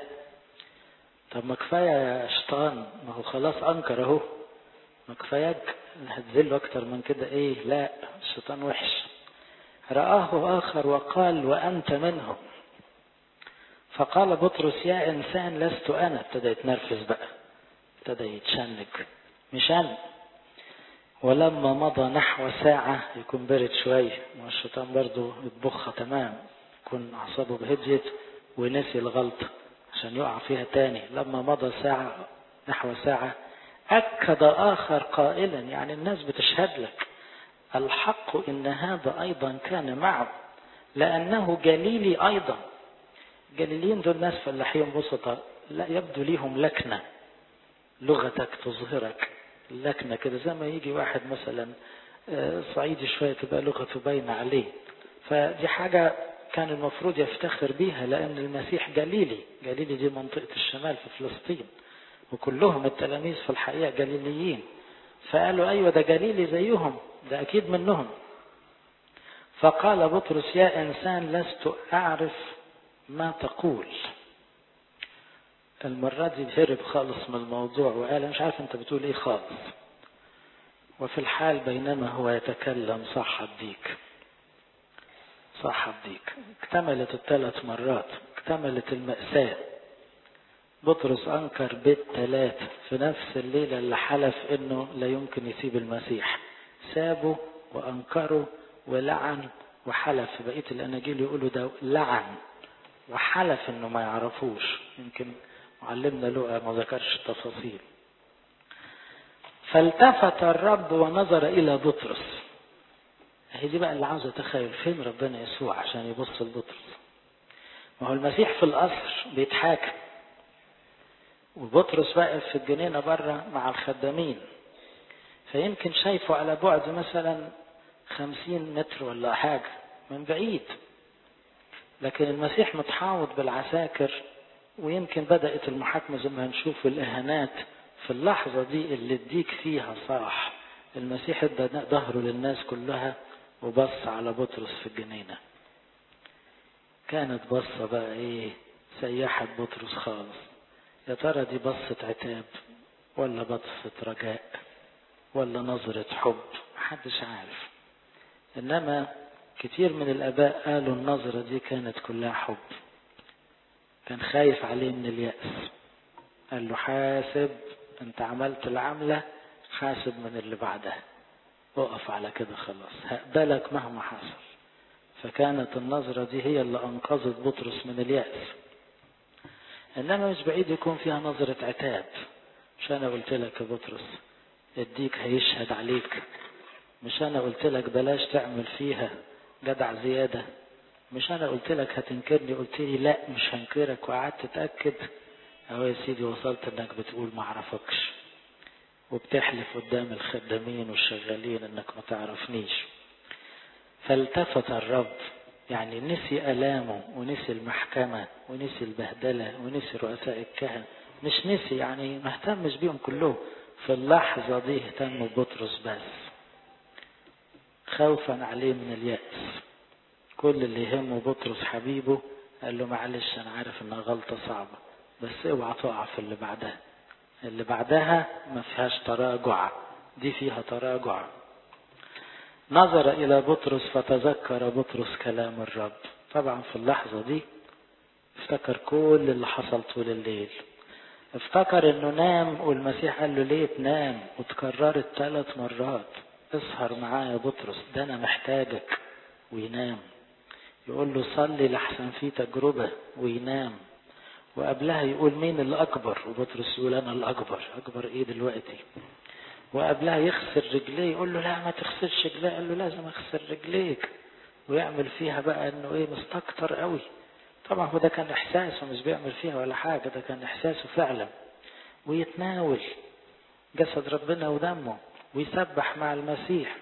طب ما كفايه يا شيطان ما هو خلاص انكر اهو ما كفاياك هتذله اكتر من كده ايه لا الشيطان وحش رآه آخر وقال وأنت منهم فقال بطرس يا إنسان لست أنا ابتدى يتنرفز بقى ابتدى يتشنج مش أنا ولما مضى نحو ساعة يكون برد شوية ما الشيطان برضه يطبخها تمام يكون أعصابه بهديت ونسي الغلطة عشان يقع فيها تاني لما مضى ساعة نحو ساعة أكد آخر قائلا يعني الناس بتشهد لك الحق إن هذا أيضا كان معه لأنه جليلي أيضا جليليين دول ناس فلاحين بسطة لا يبدو ليهم لكنة لغتك تظهرك لكنة كده زي ما يجي واحد مثلا صعيدي شوية تبقى لغته باينة عليه فدي حاجة كان المفروض يفتخر بيها لأن المسيح جليلي جليلي دي منطقة الشمال في فلسطين وكلهم التلاميذ في الحقيقة جليليين فقالوا أيوة ده جليلي زيهم ده أكيد منهم فقال بطرس يا إنسان لست أعرف ما تقول المرة دي هرب خالص من الموضوع وقال مش عارف انت بتقول ايه خالص وفي الحال بينما هو يتكلم صح الديك صح الديك اكتملت الثلاث مرات اكتملت المأساة بطرس أنكر بيت ثلاثة في نفس الليلة اللي حلف إنه لا يمكن يسيب المسيح سابه وأنكره ولعن وحلف في بقية الأناجيل يقولوا ده لعن وحلف إنه ما يعرفوش يمكن معلمنا لقى ما ذكرش التفاصيل فالتفت الرب ونظر إلى بطرس هي دي بقى اللي عاوز اتخيل فين ربنا يسوع عشان يبص لبطرس ما هو المسيح في القصر بيتحاكم وبطرس واقف في الجنينه بره مع الخدامين فيمكن شايفه على بعد مثلا خمسين متر ولا حاجة من بعيد لكن المسيح متحاوط بالعساكر ويمكن بدأت المحاكمة زي ما هنشوف الإهانات في اللحظة دي اللي اديك فيها صاح المسيح ادى ظهره للناس كلها وبص على بطرس في الجنينة كانت بصة بقى ايه سيحت بطرس خالص يا ترى دي بصة عتاب ولا بصة رجاء ولا نظرة حب محدش عارف انما كتير من الاباء قالوا النظرة دي كانت كلها حب كان خايف عليه من اليأس قال له حاسب انت عملت العملة حاسب من اللي بعدها اقف على كده خلاص هقبلك مهما حصل فكانت النظرة دي هي اللي أنقذت بطرس من اليأس إنما مش بعيد يكون فيها نظرة عتاب مش أنا قلت لك يا بطرس الديك هيشهد عليك مش أنا قلت لك بلاش تعمل فيها جدع زيادة مش أنا قلت لك هتنكرني قلت لي لا مش هنكرك وقعدت تتأكد أهو يا سيدي وصلت إنك بتقول ما أعرفكش وبتحلف قدام الخدامين والشغالين إنك ما تعرفنيش فالتفت الرب يعني نسي ألامه ونسي المحكمة ونسي البهدلة ونسي رؤساء الكهنة مش نسي يعني ما اهتمش بيهم كلهم في اللحظة دي اهتم ببطرس بس خوفا عليه من اليأس كل اللي يهمه بطرس حبيبه قال له معلش انا عارف انها غلطة صعبة بس اوعى تقع في اللي بعدها اللي بعدها ما فيهاش تراجع دي فيها تراجع نظر إلى بطرس فتذكر بطرس كلام الرب طبعا في اللحظة دي افتكر كل اللي حصل طول الليل افتكر انه نام والمسيح قال له ليه تنام وتكررت ثلاث مرات اسهر معايا يا بطرس ده انا محتاجك وينام يقول له صلي لحسن في تجربة وينام وقبلها يقول مين اللي أكبر وبطرس يقول أنا الأكبر أكبر إيه دلوقتي وقبلها يخسر رجليه يقول له لا ما تخسرش رجليه قال له لازم اخسر رجليك ويعمل فيها بقى انه ايه مستكتر قوي طبعا هو ده كان احساسه مش بيعمل فيها ولا حاجه ده كان احساسه فعلا ويتناول جسد ربنا ودمه ويسبح مع المسيح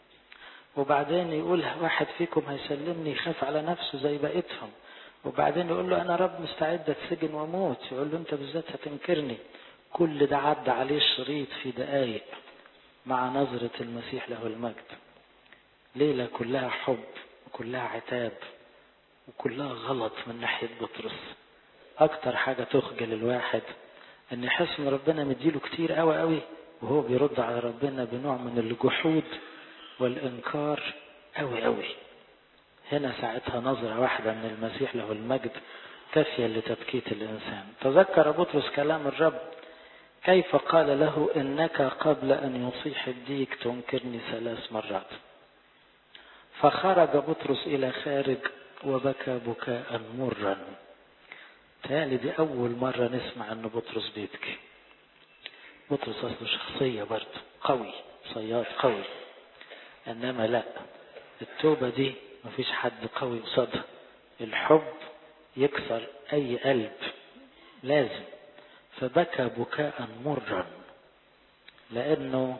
وبعدين يقول واحد فيكم هيسلمني يخاف على نفسه زي بقيتهم وبعدين يقول له انا رب مستعد اتسجن واموت يقول له انت بالذات هتنكرني كل ده عدى عليه الشريط في دقايق مع نظرة المسيح له المجد ليلة كلها حب وكلها عتاب وكلها غلط من ناحية بطرس أكتر حاجة تخجل الواحد إن يحس إن ربنا مديله كتير قوي قوي وهو بيرد على ربنا بنوع من الجحود والإنكار قوي قوي هنا ساعتها نظرة واحدة من المسيح له المجد كافية لتبكيت الإنسان تذكر بطرس كلام الرب كيف قال له إنك قبل أن يصيح الديك تنكرني ثلاث مرات فخرج بطرس إلى خارج وبكى بكاء مرا تالي دي أول مرة نسمع أن بطرس بيبكي بطرس أصله شخصية برضه قوي صياد قوي إنما لا التوبة دي مفيش حد قوي قصادها الحب يكسر أي قلب لازم فبكى بكاء مرا لأنه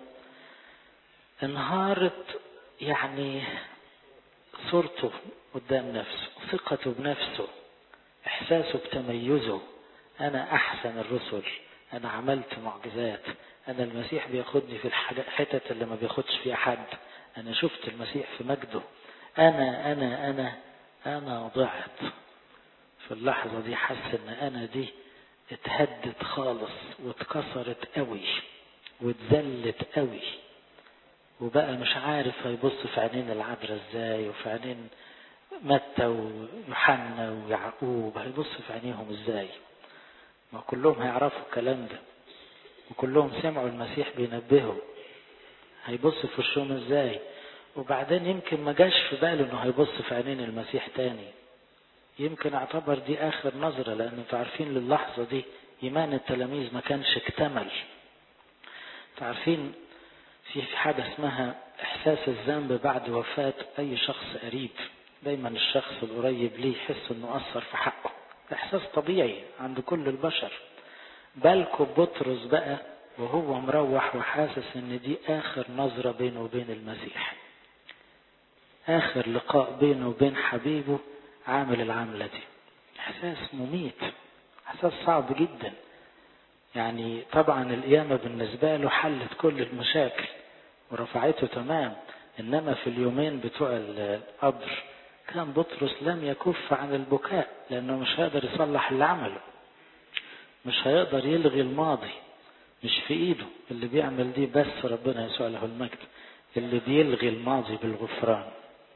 انهارت يعني صورته قدام نفسه ثقته بنفسه إحساسه بتميزه أنا أحسن الرسل أنا عملت معجزات أنا المسيح بياخدني في الحتت اللي ما بياخدش فيها حد أنا شفت المسيح في مجده أنا أنا أنا أنا ضعت في اللحظة دي حس إن أنا دي اتهدت خالص واتكسرت قوي واتذلت قوي وبقى مش عارف هيبص في عينين العذراء ازاي وفي عينين متى ويوحنا ويعقوب هيبص في عينيهم ازاي ما كلهم هيعرفوا الكلام ده وكلهم سمعوا المسيح بينبهوا هيبص في وشهم ازاي وبعدين يمكن ما جاش في باله انه هيبص في عينين المسيح تاني يمكن اعتبر دي اخر نظرة لان انتوا عارفين للحظة دي ايمان التلاميذ ما كانش اكتمل انتوا عارفين في حاجة اسمها احساس الذنب بعد وفاة اي شخص قريب دايما الشخص القريب ليه يحس انه اثر في حقه احساس طبيعي عند كل البشر بالكم بطرس بقى وهو مروح وحاسس ان دي اخر نظرة بينه وبين المسيح اخر لقاء بينه وبين حبيبه عامل العملة دي احساس مميت احساس صعب جدا يعني طبعا القيامة بالنسبة له حلت كل المشاكل ورفعته تمام انما في اليومين بتوع القبر كان بطرس لم يكف عن البكاء لانه مش هيقدر يصلح اللي عمله مش هيقدر يلغي الماضي مش في ايده اللي بيعمل دي بس ربنا يسوع له المجد اللي بيلغي الماضي بالغفران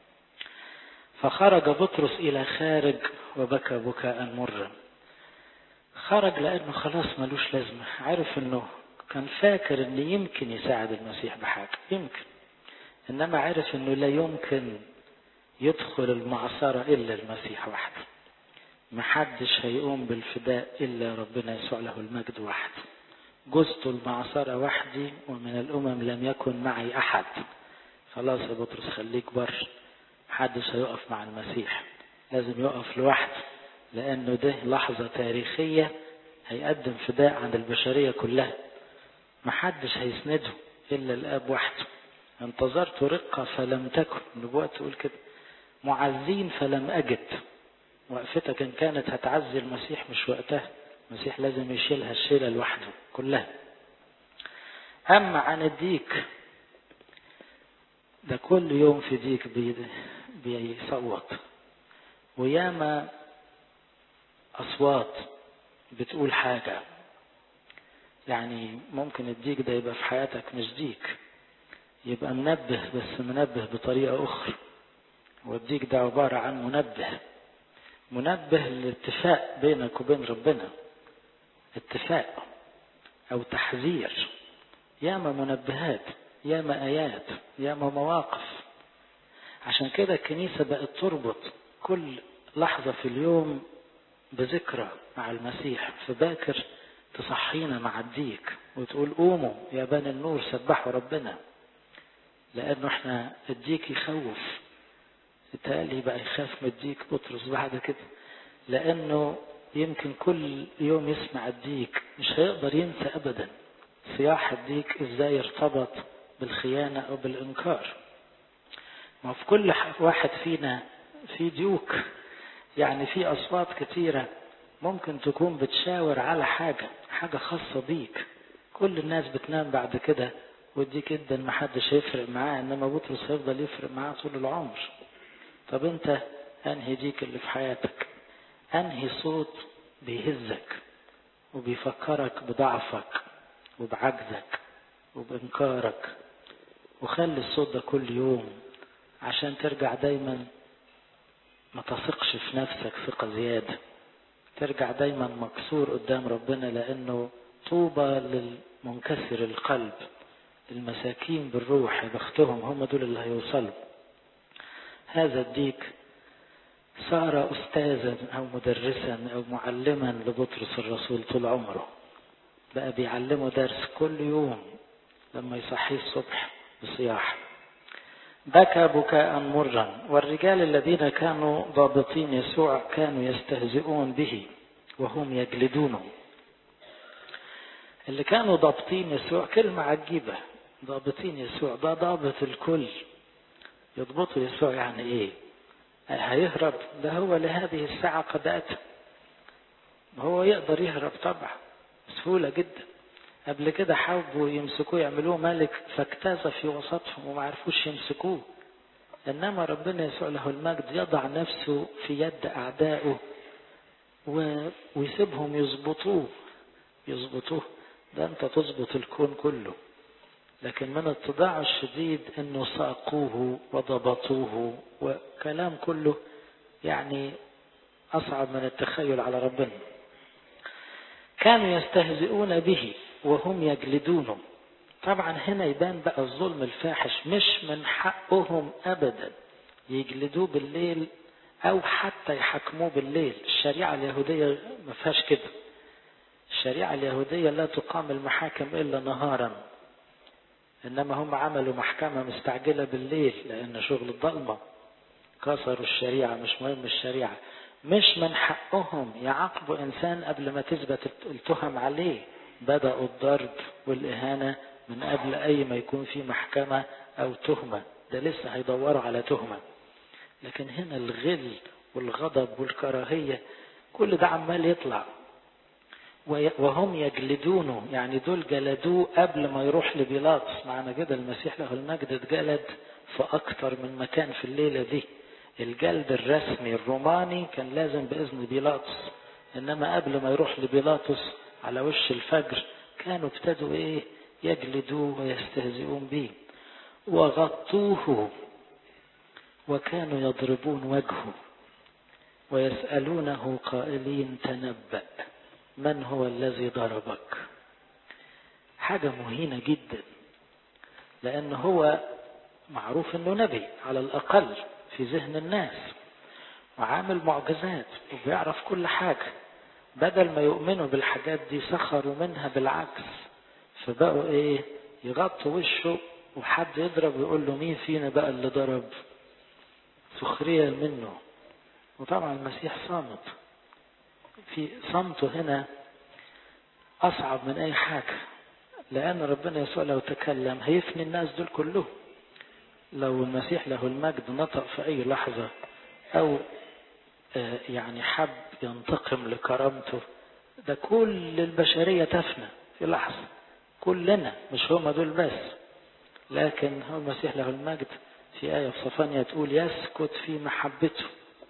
فخرج بطرس الى خارج وبكى بكاء مرا خرج لانه خلاص ملوش لازمه عارف انه كان فاكر ان يمكن يساعد المسيح بحاجه يمكن انما عارف انه لا يمكن يدخل المعصرة إلا المسيح وحده محدش هيقوم بالفداء إلا ربنا يسوع له المجد وحده جزت المعصرة وحدي ومن الأمم لم يكن معي أحد خلاص يا بطرس خليك بر محدش هيقف مع المسيح لازم يقف لوحده لأنه ده لحظة تاريخية هيقدم فداء عن البشرية كلها محدش هيسنده إلا الآب وحده انتظرت رقة فلم تكن النبوة تقول كده معزين فلم أجد وقفتك إن كانت هتعزي المسيح مش وقتها المسيح لازم يشيلها الشيلة لوحده كلها أما عن الديك ده كل يوم في ديك بيصوت وياما أصوات بتقول حاجة يعني ممكن الديك ده يبقى في حياتك مش ديك يبقى منبه بس منبه بطريقة أخرى والديك ده عبارة عن منبه منبه للاتفاق بينك وبين ربنا اتفاق أو تحذير ياما منبهات ياما آيات ياما مواقف عشان كده الكنيسة بقت تربط كل لحظة في اليوم بذكرى مع المسيح في باكر تصحينا مع الديك وتقول قوموا يا بني النور سبحوا ربنا لأنه احنا الديك يخوف التالي بقى يخاف من الديك بطرس بعد كده لأنه يمكن كل يوم يسمع الديك مش هيقدر ينسى أبدا صياح الديك ازاي ارتبط بالخيانة أو بالإنكار ما في كل واحد فينا في ديوك يعني في أصوات كتيرة ممكن تكون بتشاور على حاجة حاجة خاصة بيك كل الناس بتنام بعد كده ودي جدا محدش هيفرق معاه انما بطرس هيفضل يفرق معاه طول العمر طب انت انهي ديك اللي في حياتك انهي صوت بيهزك وبيفكرك بضعفك وبعجزك وبإنكارك وخلي الصوت ده كل يوم عشان ترجع دايما ما تثقش في نفسك ثقة زيادة ترجع دايما مكسور قدام ربنا لأنه طوبى للمنكسر القلب المساكين بالروح يا بختهم هم دول اللي هيوصلوا هذا الديك صار أستاذا أو مدرسا أو معلما لبطرس الرسول طول عمره بقى بيعلمه درس كل يوم لما يصحيه الصبح بصياح بكى بكاء مرا والرجال الذين كانوا ضابطين يسوع كانوا يستهزئون به وهم يجلدونه اللي كانوا ضابطين يسوع كلمة عجيبة ضابطين يسوع ده ضابط الكل يضبطوا يسوع يعني ايه هيهرب ده هو لهذه الساعة قد أتى هو يقدر يهرب طبعا بسهولة جدا قبل كده حاولوا يمسكوه يعملوه ملك فاجتاز في وسطهم وما عرفوش يمسكوه إنما ربنا يسوع له المجد يضع نفسه في يد أعدائه ويسيبهم يظبطوه يظبطوه ده أنت تظبط الكون كله لكن من التضاع الشديد أنه ساقوه وضبطوه وكلام كله يعني أصعب من التخيل على ربنا كانوا يستهزئون به وهم يجلدونه طبعا هنا يبان بقى الظلم الفاحش مش من حقهم ابدا يجلدوه بالليل او حتى يحكموه بالليل الشريعة اليهودية ما فيهاش كده الشريعة اليهودية لا تقام المحاكم الا نهارا انما هم عملوا محكمة مستعجلة بالليل لان شغل الضلمة كسروا الشريعة مش مهم الشريعة مش من حقهم يعاقبوا انسان قبل ما تثبت التهم عليه بدأوا الضرب والإهانة من قبل أي ما يكون في محكمة أو تهمة ده لسه هيدوروا على تهمة لكن هنا الغل والغضب والكراهية كل ده عمال يطلع وهم يجلدونه يعني دول جلدوه قبل ما يروح لبيلاطس معنى كده المسيح له المجد اتجلد في أكتر من مكان في الليلة دي الجلد الرسمي الروماني كان لازم بإذن بيلاطس إنما قبل ما يروح لبيلاطس على وش الفجر كانوا ابتدوا ايه يجلدوه ويستهزئون به وغطوه وكانوا يضربون وجهه ويسألونه قائلين تنبأ من هو الذي ضربك حاجة مهينة جدا لأن هو معروف أنه نبي على الأقل في ذهن الناس وعامل معجزات وبيعرف كل حاجة بدل ما يؤمنوا بالحاجات دي سخروا منها بالعكس فبقوا ايه يغطوا وشه وحد يضرب ويقول له مين فينا بقى اللي ضرب سخرية منه وطبعا المسيح صامت في صمته هنا أصعب من أي حاجة لأن ربنا يسوع لو تكلم هيفني الناس دول كلهم لو المسيح له المجد نطق في أي لحظة أو يعني حب ينتقم لكرامته ده كل البشرية تفنى في لحظة كلنا مش هما دول بس لكن هو المسيح له المجد في آية في صفانيا تقول يسكت في محبته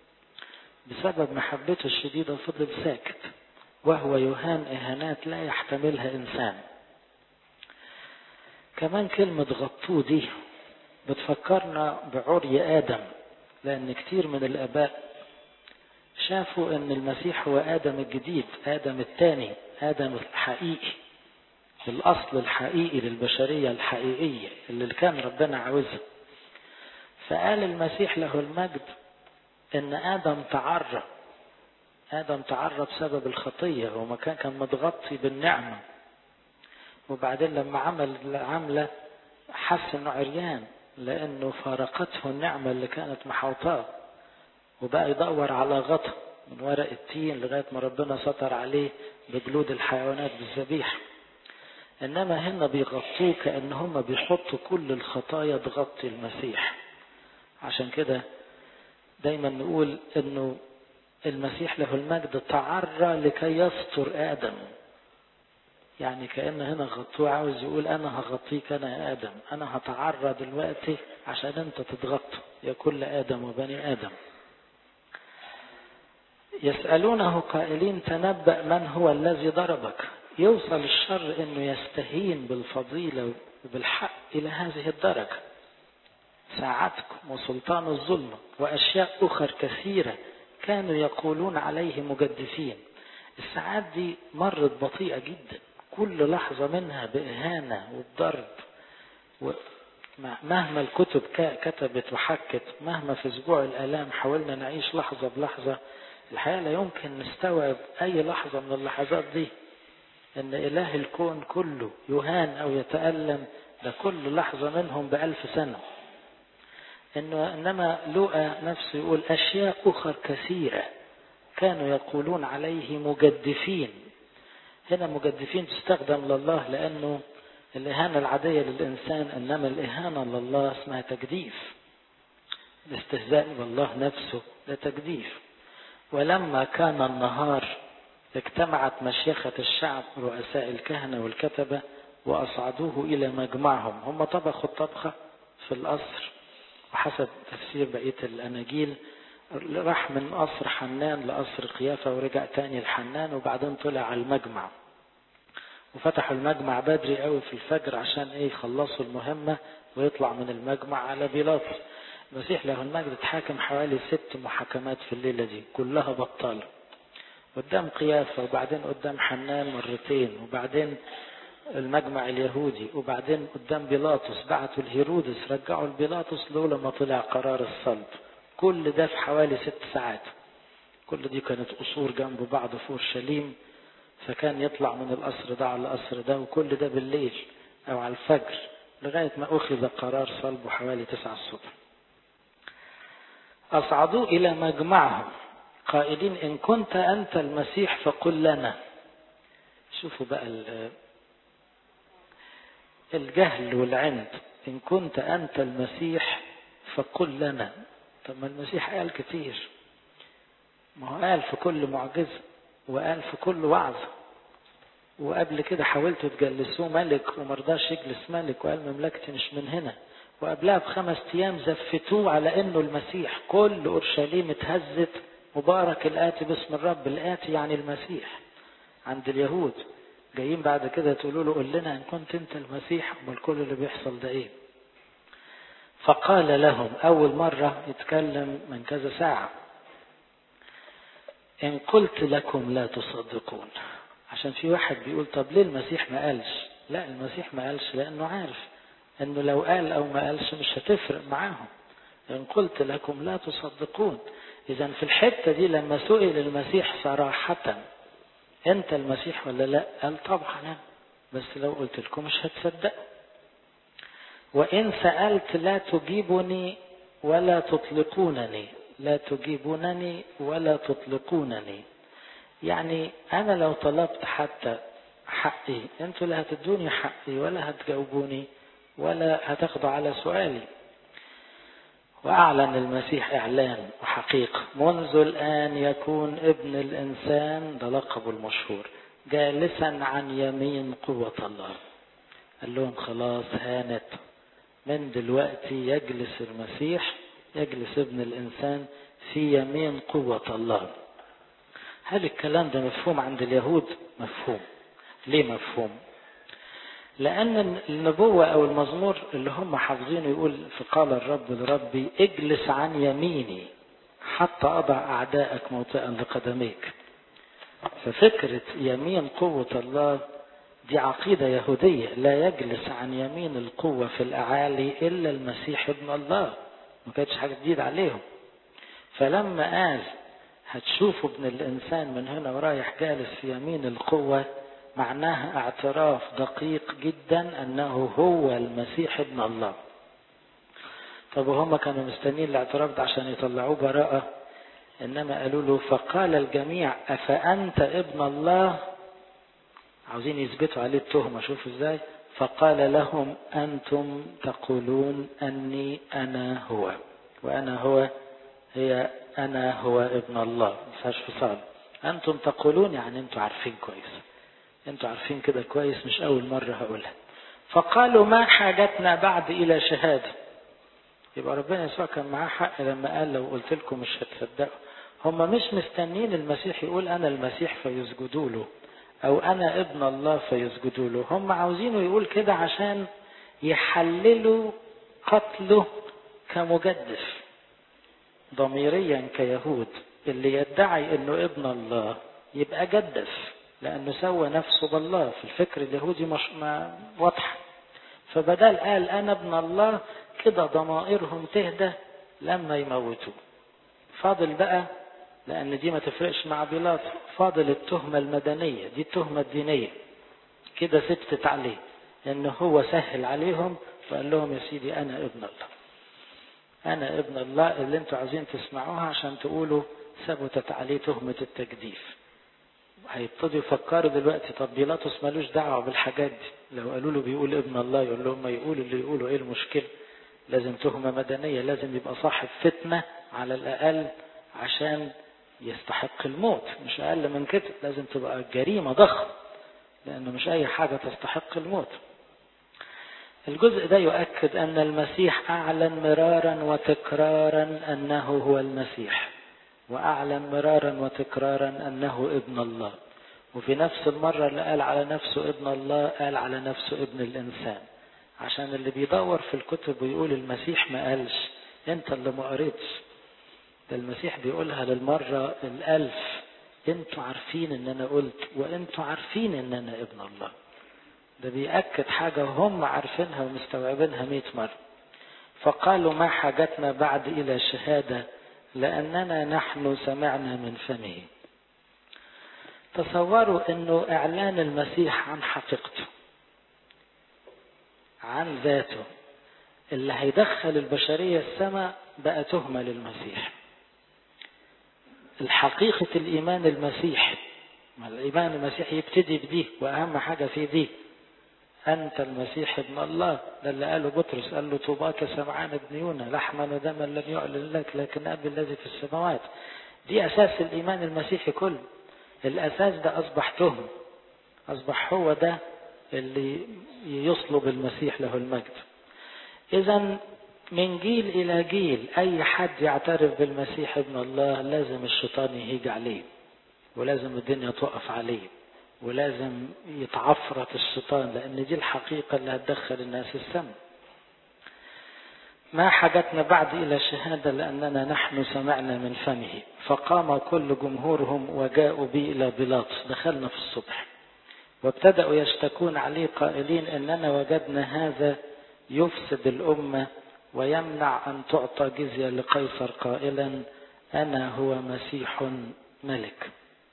بسبب محبته الشديدة فضل ساكت وهو يهان إهانات لا يحتملها إنسان كمان كلمة غطوه دي بتفكرنا بعري آدم لأن كتير من الآباء شافوا ان المسيح هو ادم الجديد ادم الثاني ادم الحقيقي الاصل الحقيقي للبشرية الحقيقية اللي كان ربنا عاوزها فقال المسيح له المجد ان ادم تعرى ادم تعرى بسبب الخطية هو مكان كان متغطي بالنعمة وبعدين لما عمل العملة حس انه عريان لانه فارقته النعمة اللي كانت محوطاه وبقى يدور على غطا من ورق التين لغاية ما ربنا ستر عليه بجلود الحيوانات بالذبيحة إنما هنا بيغطوه كأن هم بيحطوا كل الخطايا تغطي المسيح عشان كده دايما نقول إنه المسيح له المجد تعرى لكي يستر آدم يعني كأن هنا غطوه عاوز يقول أنا هغطيك أنا يا آدم أنا هتعرى دلوقتي عشان أنت تتغطى يا كل آدم وبني آدم يسألونه قائلين تنبأ من هو الذي ضربك يوصل الشر انه يستهين بالفضيلة وبالحق الى هذه الدرجة ساعتكم وسلطان الظلم واشياء اخر كثيرة كانوا يقولون عليه مجدفين الساعات دي مرت بطيئة جدا كل لحظة منها بإهانة وبضرب مهما الكتب كتبت وحكت مهما في اسبوع الالام حاولنا نعيش لحظة بلحظة الحقيقة لا يمكن نستوعب أي لحظة من اللحظات دي أن إله الكون كله يهان أو يتألم ده كل لحظة منهم بألف سنة إنه إنما لوقا نفسه يقول أشياء أخر كثيرة كانوا يقولون عليه مجدفين هنا مجدفين تستخدم لله لأنه الإهانة العادية للإنسان إنما الإهانة لله اسمها تجديف الاستهزاء بالله نفسه ده تجديف ولما كان النهار اجتمعت مشيخة الشعب رؤساء الكهنة والكتبة وأصعدوه إلى مجمعهم هم طبخوا الطبخة في القصر حسب تفسير بقية الأناجيل راح من قصر حنان لقصر قيافة ورجع تاني لحنان وبعدين طلع على المجمع وفتحوا المجمع بدري قوي في الفجر عشان ايه يخلصوا المهمة ويطلع من المجمع على بيلاطس المسيح له المجد اتحاكم حوالي ست محاكمات في الليلة دي كلها بطالة قدام قيافة وبعدين قدام حنان مرتين وبعدين المجمع اليهودي وبعدين قدام بيلاطس بعتوا الهيرودس رجعوا البيلاطس لولا ما طلع قرار الصلب كل ده في حوالي ست ساعات كل دي كانت قصور جنب بعض في اورشليم فكان يطلع من القصر ده على القصر ده وكل ده بالليل او على الفجر لغاية ما اخذ قرار صلبه حوالي تسعة الصبح اصعدوه الى مجمعهم قائلين ان كنت انت المسيح فقل لنا شوفوا بقى الجهل والعند ان كنت انت المسيح فقل لنا طب ما المسيح قال كتير ما هو قال في كل معجزة وقال في كل وعظ وقبل كده حاولتوا تجلسوه ملك ومرضاش يجلس ملك وقال مملكتي مش من هنا وقبلها بخمس ايام زفتوه على انه المسيح كل اورشليم اتهزت مبارك الاتي باسم الرب الاتي يعني المسيح عند اليهود جايين بعد كده تقولوا له قول لنا ان كنت انت المسيح امال كل اللي بيحصل ده ايه فقال لهم اول مره يتكلم من كذا ساعه ان قلت لكم لا تصدقون عشان في واحد بيقول طب ليه المسيح ما قالش لا المسيح ما قالش لانه عارف انه لو قال او ما قالش مش هتفرق معاهم ان قلت لكم لا تصدقون اذا في الحته دي لما سئل المسيح صراحه انت المسيح ولا لا قال طبعا أنا بس لو قلت لكم مش هتصدقوا وان سالت لا تجيبني ولا تطلقونني لا تجيبونني ولا تطلقونني يعني انا لو طلبت حتى حقي انتوا لا هتدوني حقي ولا هتجاوبوني ولا هتاخدوا على سؤالي واعلن المسيح اعلان وحقيقه منذ الان يكون ابن الانسان ده لقبه المشهور جالسا عن يمين قوه الله قال لهم خلاص هانت من دلوقتي يجلس المسيح يجلس ابن الانسان في يمين قوه الله هل الكلام ده مفهوم عند اليهود مفهوم ليه مفهوم لأن النبوة أو المزمور اللي هم حافظينه يقول فقال الرب لربي اجلس عن يميني حتى أضع أعدائك موطئا لقدميك ففكرة يمين قوة الله دي عقيدة يهودية لا يجلس عن يمين القوة في الأعالي إلا المسيح ابن الله ما كانتش حاجة جديدة عليهم فلما قال هتشوفوا ابن الإنسان من هنا ورايح جالس في يمين القوة معناها اعتراف دقيق جدا أنه هو المسيح ابن الله طب وهم كانوا مستنيين الاعتراف ده عشان يطلعوه براءة إنما قالوا له فقال الجميع أفأنت ابن الله عاوزين يثبتوا عليه التهمة شوفوا ازاي فقال لهم أنتم تقولون أني أنا هو وأنا هو هي أنا هو ابن الله مفيهاش فصال أنتم تقولون يعني أنتم عارفين كويس أنتم عارفين كده كويس مش أول مرة هقولها فقالوا ما حاجتنا بعد إلى شهادة يبقى ربنا يسوع كان معاه حق لما قال لو قلت لكم مش هتصدقوا هم مش مستنين المسيح يقول أنا المسيح فيسجدوا له أو أنا ابن الله فيسجدوا له هم عاوزينه يقول كده عشان يحللوا قتله كمجدف ضميريا كيهود اللي يدعي انه ابن الله يبقى جدف لانه سوى نفسه بالله في الفكر اليهودي مش ما واضحه فبدل قال انا ابن الله كده ضمائرهم تهدى لما يموتوه فاضل بقى لان دي ما تفرقش مع بيلاط فاضل التهمه المدنيه دي التهمه الدينيه كده ثبتت عليه ان هو سهل عليهم وقال لهم يا سيدي انا ابن الله أنا ابن الله اللي أنتوا عايزين تسمعوها عشان تقولوا ثبتت عليه تهمة التجديف. هيبتدوا يفكروا دلوقتي طب بيلاطس ملوش دعوة بالحاجات دي، لو قالوا له بيقول ابن الله يقول لهم ما يقولوا اللي يقولوا إيه المشكلة؟ لازم تهمة مدنية، لازم يبقى صاحب فتنة على الأقل عشان يستحق الموت، مش أقل من كده، لازم تبقى جريمة ضخمة. لأنه مش أي حاجة تستحق الموت. الجزء ده يؤكد أن المسيح أعلن مرارا وتكرارا أنه هو المسيح وأعلن مرارا وتكرارا أنه ابن الله وفي نفس المرة اللي قال على نفسه ابن الله قال على نفسه ابن الإنسان عشان اللي بيدور في الكتب ويقول المسيح ما قالش انت اللي ما قريتش ده المسيح بيقولها للمرة الألف انتوا عارفين ان انا قلت وانتوا عارفين ان انا ابن الله ده بيأكد حاجة هم عارفينها ومستوعبينها مئة مرة فقالوا ما حاجتنا بعد إلى شهادة لأننا نحن سمعنا من فمه تصوروا أنه إعلان المسيح عن حقيقته عن ذاته اللي هيدخل البشرية السماء بقى تهمة للمسيح الحقيقة الإيمان المسيحي ما الإيمان المسيحي يبتدي بدي وأهم حاجة في دي أنت المسيح ابن الله ده اللي قاله بطرس قال له طوباك سمعان ابن يونا لحما ودما لم يعلن لك لكن أبي الذي في السماوات دي أساس الإيمان المسيحي كله الأساس ده أصبح تهم أصبح هو ده اللي يصلب المسيح له المجد إذا من جيل إلى جيل أي حد يعترف بالمسيح ابن الله لازم الشيطان يهيج عليه ولازم الدنيا تقف عليه ولازم يتعفرت الشيطان لأن دي الحقيقة اللي هتدخل الناس السماء ما حاجتنا بعد إلى شهادة لأننا نحن سمعنا من فمه فقام كل جمهورهم وجاءوا بي إلى بيلاطس دخلنا في الصبح وابتدأوا يشتكون عليه قائلين إننا وجدنا هذا يفسد الأمة ويمنع أن تعطى جزية لقيصر قائلا أنا هو مسيح ملك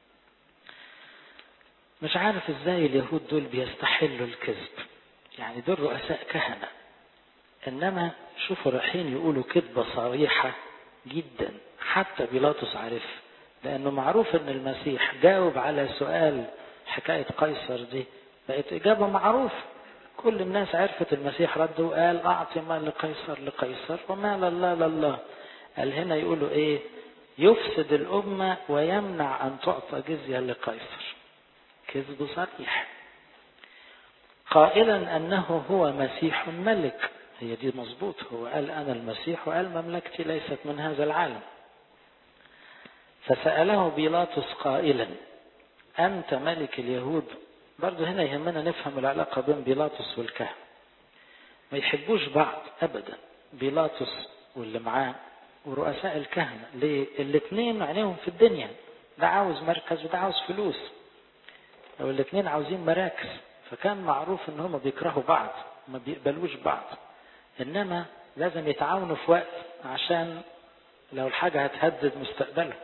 مش عارف ازاي اليهود دول بيستحلوا الكذب يعني دول رؤساء كهنة انما شوفوا رايحين يقولوا كذبة صريحة جدا حتى بيلاطس عارف لانه معروف ان المسيح جاوب على سؤال حكاية قيصر دي بقت اجابة معروفة كل الناس عرفت المسيح رد وقال اعطي ما لقيصر لقيصر وما لله لله قال هنا يقولوا ايه يفسد الامة ويمنع ان تعطى جزية لقيصر كذب صريح قائلا انه هو مسيح ملك هي دي مظبوط هو قال انا المسيح وقال مملكتي ليست من هذا العالم فسأله بيلاطس قائلا أنت ملك اليهود برضه هنا يهمنا نفهم العلاقة بين بيلاطس والكهنة ما يحبوش بعض أبدا بيلاطس واللي معاه ورؤساء الكهنة ليه؟ الاثنين عينيهم في الدنيا ده عاوز مركز وده عاوز فلوس لو الاثنين عاوزين مراكز فكان معروف ان هم بيكرهوا بعض ما بيقبلوش بعض انما لازم يتعاونوا في وقت عشان لو الحاجة هتهدد مستقبلهم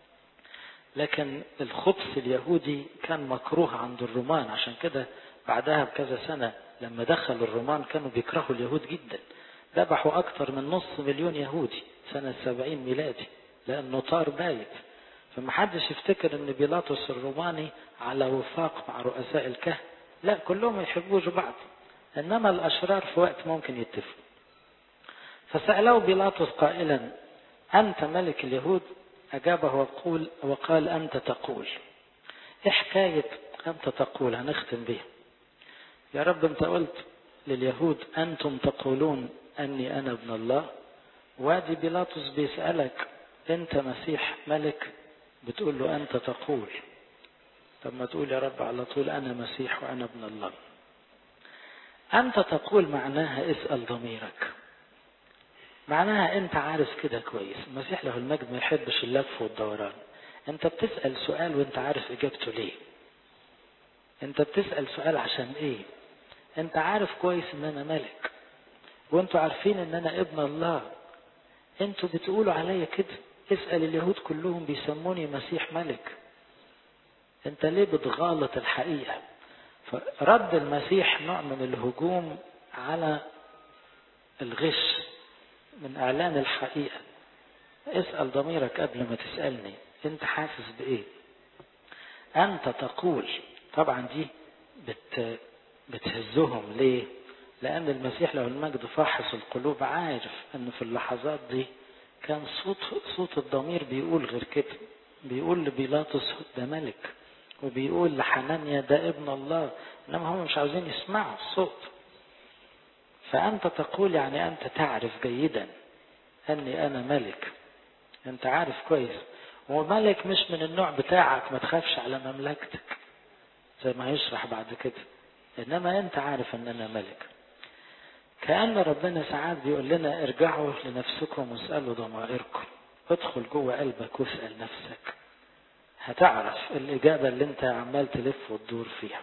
لكن الخبث اليهودي كان مكروه عند الرومان عشان كده بعدها بكذا سنة لما دخلوا الرومان كانوا بيكرهوا اليهود جدا ذبحوا أكثر من نص مليون يهودي سنة سبعين ميلادي لأنه طار بايت فمحدش يفتكر ان بيلاطس الروماني على وفاق مع رؤساء الكهنة لا كلهم ما يحبوش بعض انما الاشرار في وقت ممكن يتفقوا فسأله بيلاطس قائلا انت ملك اليهود اجابه وقول وقال انت تقول ايه حكاية انت تقول هنختم بيها يا رب انت قلت لليهود انتم تقولون اني انا ابن الله وادي بيلاطس بيسألك انت مسيح ملك بتقول له أنت تقول طب ما تقول يا رب على طول أنا مسيح وأنا ابن الله أنت تقول معناها اسأل ضميرك معناها أنت عارف كده كويس المسيح له المجد ما يحبش اللف والدوران أنت بتسأل سؤال وأنت عارف إجابته ليه أنت بتسأل سؤال عشان إيه أنت عارف كويس إن أنا ملك وأنتوا عارفين إن أنا ابن الله أنتوا بتقولوا عليا كده اسأل اليهود كلهم بيسموني مسيح ملك انت ليه بتغالط الحقيقة فرد المسيح نوع من الهجوم على الغش من اعلان الحقيقة اسأل ضميرك قبل ما تسألني انت حاسس بايه انت تقول طبعا دي بت بتهزهم ليه لان المسيح له المجد فاحص القلوب عارف ان في اللحظات دي كان صوت صوت الضمير بيقول غير كده بيقول لبيلاطس ده ملك وبيقول لحنانيا ده ابن الله انما هم مش عاوزين يسمعوا الصوت فأنت تقول يعني أنت تعرف جيدا أني أنا ملك أنت عارف كويس وملك مش من النوع بتاعك ما تخافش على مملكتك زي ما هيشرح بعد كده إنما أنت عارف أن أنا ملك كأن ربنا ساعات بيقول لنا ارجعوا لنفسكم واسألوا ضمائركم ادخل جوه قلبك واسأل نفسك هتعرف الإجابة اللي انت عمال تلف وتدور فيها